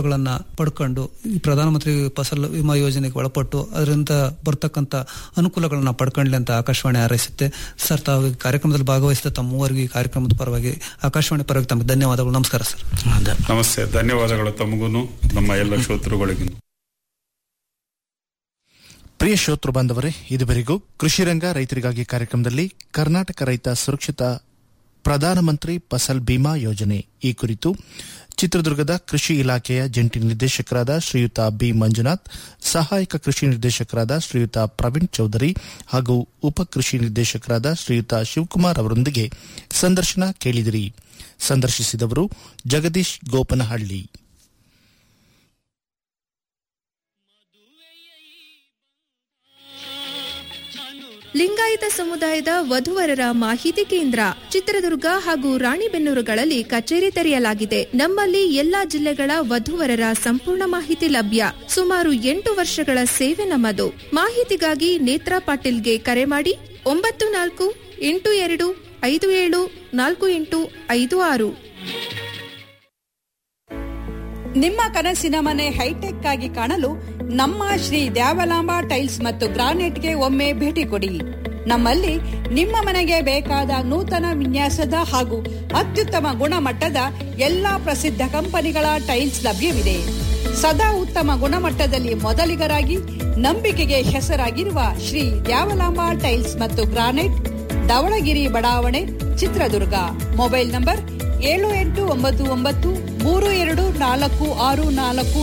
ಅನುಕೂಲಗಳನ್ನ ಪಡ್ಕೊಂಡು ಈ ಪ್ರಧಾನಮಂತ್ರಿ ಫಸಲ್ ವಿಮಾ ಯೋಜನೆಗೆ ಒಳಪಟ್ಟು ಅದರಿಂದ ಬರ್ತಕ್ಕಂಥ ಅನುಕೂಲಗಳನ್ನ ಪಡ್ಕೊಂಡ್ಲಿ ಅಂತ ಆಕಾಶವಾಣಿ ಹಾರೈಸುತ್ತೆ ಸರ್ ತಾವು ಈ ಕಾರ್ಯಕ್ರಮದಲ್ಲಿ ಭಾಗವಹಿಸಿದ ತಮ್ಮ ಮೂವರಿಗೂ ಈ ಕಾರ್ಯಕ್ರಮದ ಪರವಾಗಿ ಆಕಾಶವಾಣಿ ಪರವಾಗಿ ತಮಗೆ ಧನ್ಯವಾದಗಳು ನಮಸ್ಕಾರ ಸರ್ ನಮಸ್ತೆ ಧನ್ಯವಾದಗಳು ತಮಗೂ ನಮ್ಮ ಎಲ್ಲ ಶ್ರೋತೃಗಳಿಗೂ ಪ್ರಿಯ ಶ್ರೋತೃ ಬಾಂಧವರೇ ಇದುವರೆಗೂ ಕೃಷಿರಂಗ ರೈತರಿಗಾಗಿ ಕಾರ್ಯಕ್ರಮದಲ್ಲಿ ಕರ್ನಾಟಕ ರೈತ ಸುರಕ್ಷಿತ ಪ್ರಧಾನಮಂತ್ರಿ ಫಸಲ್ ಬಿಮಾ ಯೋಜನೆ ಈ ಕುರಿತು ಚಿತ್ರದುರ್ಗದ ಕೃಷಿ ಇಲಾಖೆಯ ಜಂಟಿ ನಿರ್ದೇಶಕರಾದ ಶ್ರೀಯುತ ಬಿ ಮಂಜುನಾಥ್ ಸಹಾಯಕ ಕೃಷಿ ನಿರ್ದೇಶಕರಾದ ಶ್ರೀಯುತ ಪ್ರವೀಣ್ ಚೌಧರಿ ಹಾಗೂ ಉಪ ಕೃಷಿ ನಿರ್ದೇಶಕರಾದ ಶ್ರೀಯುತ ಶಿವಕುಮಾರ್ ಅವರೊಂದಿಗೆ ಸಂದರ್ಶನ ಕೇಳಿದಿರಿ ಸಂದರ್ಶಿಸಿದವರು ಜಗದೀಶ್ ಗೋಪನಹಳ್ಳಿ ಲಿಂಗಾಯತ ಸಮುದಾಯದ ವಧುವರರ ಮಾಹಿತಿ ಕೇಂದ್ರ ಚಿತ್ರದುರ್ಗ ಹಾಗೂ ರಾಣಿಬೆನ್ನೂರುಗಳಲ್ಲಿ ಕಚೇರಿ ತೆರೆಯಲಾಗಿದೆ ನಮ್ಮಲ್ಲಿ ಎಲ್ಲಾ ಜಿಲ್ಲೆಗಳ ವಧುವರರ ಸಂಪೂರ್ಣ ಮಾಹಿತಿ ಲಭ್ಯ ಸುಮಾರು ಎಂಟು ವರ್ಷಗಳ ಸೇವೆ ನಮ್ಮದು ಮಾಹಿತಿಗಾಗಿ ನೇತ್ರಾ ಪಾಟೀಲ್ಗೆ ಕರೆ ಮಾಡಿ ಒಂಬತ್ತು ನಾಲ್ಕು ಎಂಟು ಎರಡು ಐದು ಏಳು ನಾಲ್ಕು ಎಂಟು ಐದು ಆರು ನಿಮ್ಮ ಕನಸಿನ ಮನೆ ಹೈಟೆಕ್ ಆಗಿ ಕಾಣಲು ನಮ್ಮ ಶ್ರೀ ದ್ಯಾವಲಾಂಬ ಟೈಲ್ಸ್ ಮತ್ತು ಗ್ರಾನೈಟ್ಗೆ ಒಮ್ಮೆ ಭೇಟಿ ಕೊಡಿ ನಮ್ಮಲ್ಲಿ ನಿಮ್ಮ ಮನೆಗೆ ಬೇಕಾದ ನೂತನ ವಿನ್ಯಾಸದ ಹಾಗೂ ಅತ್ಯುತ್ತಮ ಗುಣಮಟ್ಟದ ಎಲ್ಲಾ ಪ್ರಸಿದ್ಧ ಕಂಪನಿಗಳ ಟೈಲ್ಸ್ ಲಭ್ಯವಿದೆ ಸದಾ ಉತ್ತಮ ಗುಣಮಟ್ಟದಲ್ಲಿ ಮೊದಲಿಗರಾಗಿ ನಂಬಿಕೆಗೆ ಹೆಸರಾಗಿರುವ ಶ್ರೀ ದ್ಯಾವಲಾಂಬ ಟೈಲ್ಸ್ ಮತ್ತು ಗ್ರಾನೈಟ್ ಧವಳಗಿರಿ ಬಡಾವಣೆ ಚಿತ್ರದುರ್ಗ ಮೊಬೈಲ್ ನಂಬರ್ ಏಳು ಎಂಟು ಒಂಬತ್ತು ಒಂಬತ್ತು ಮೂರು ಎರಡು ನಾಲ್ಕು ಆರು ನಾಲ್ಕು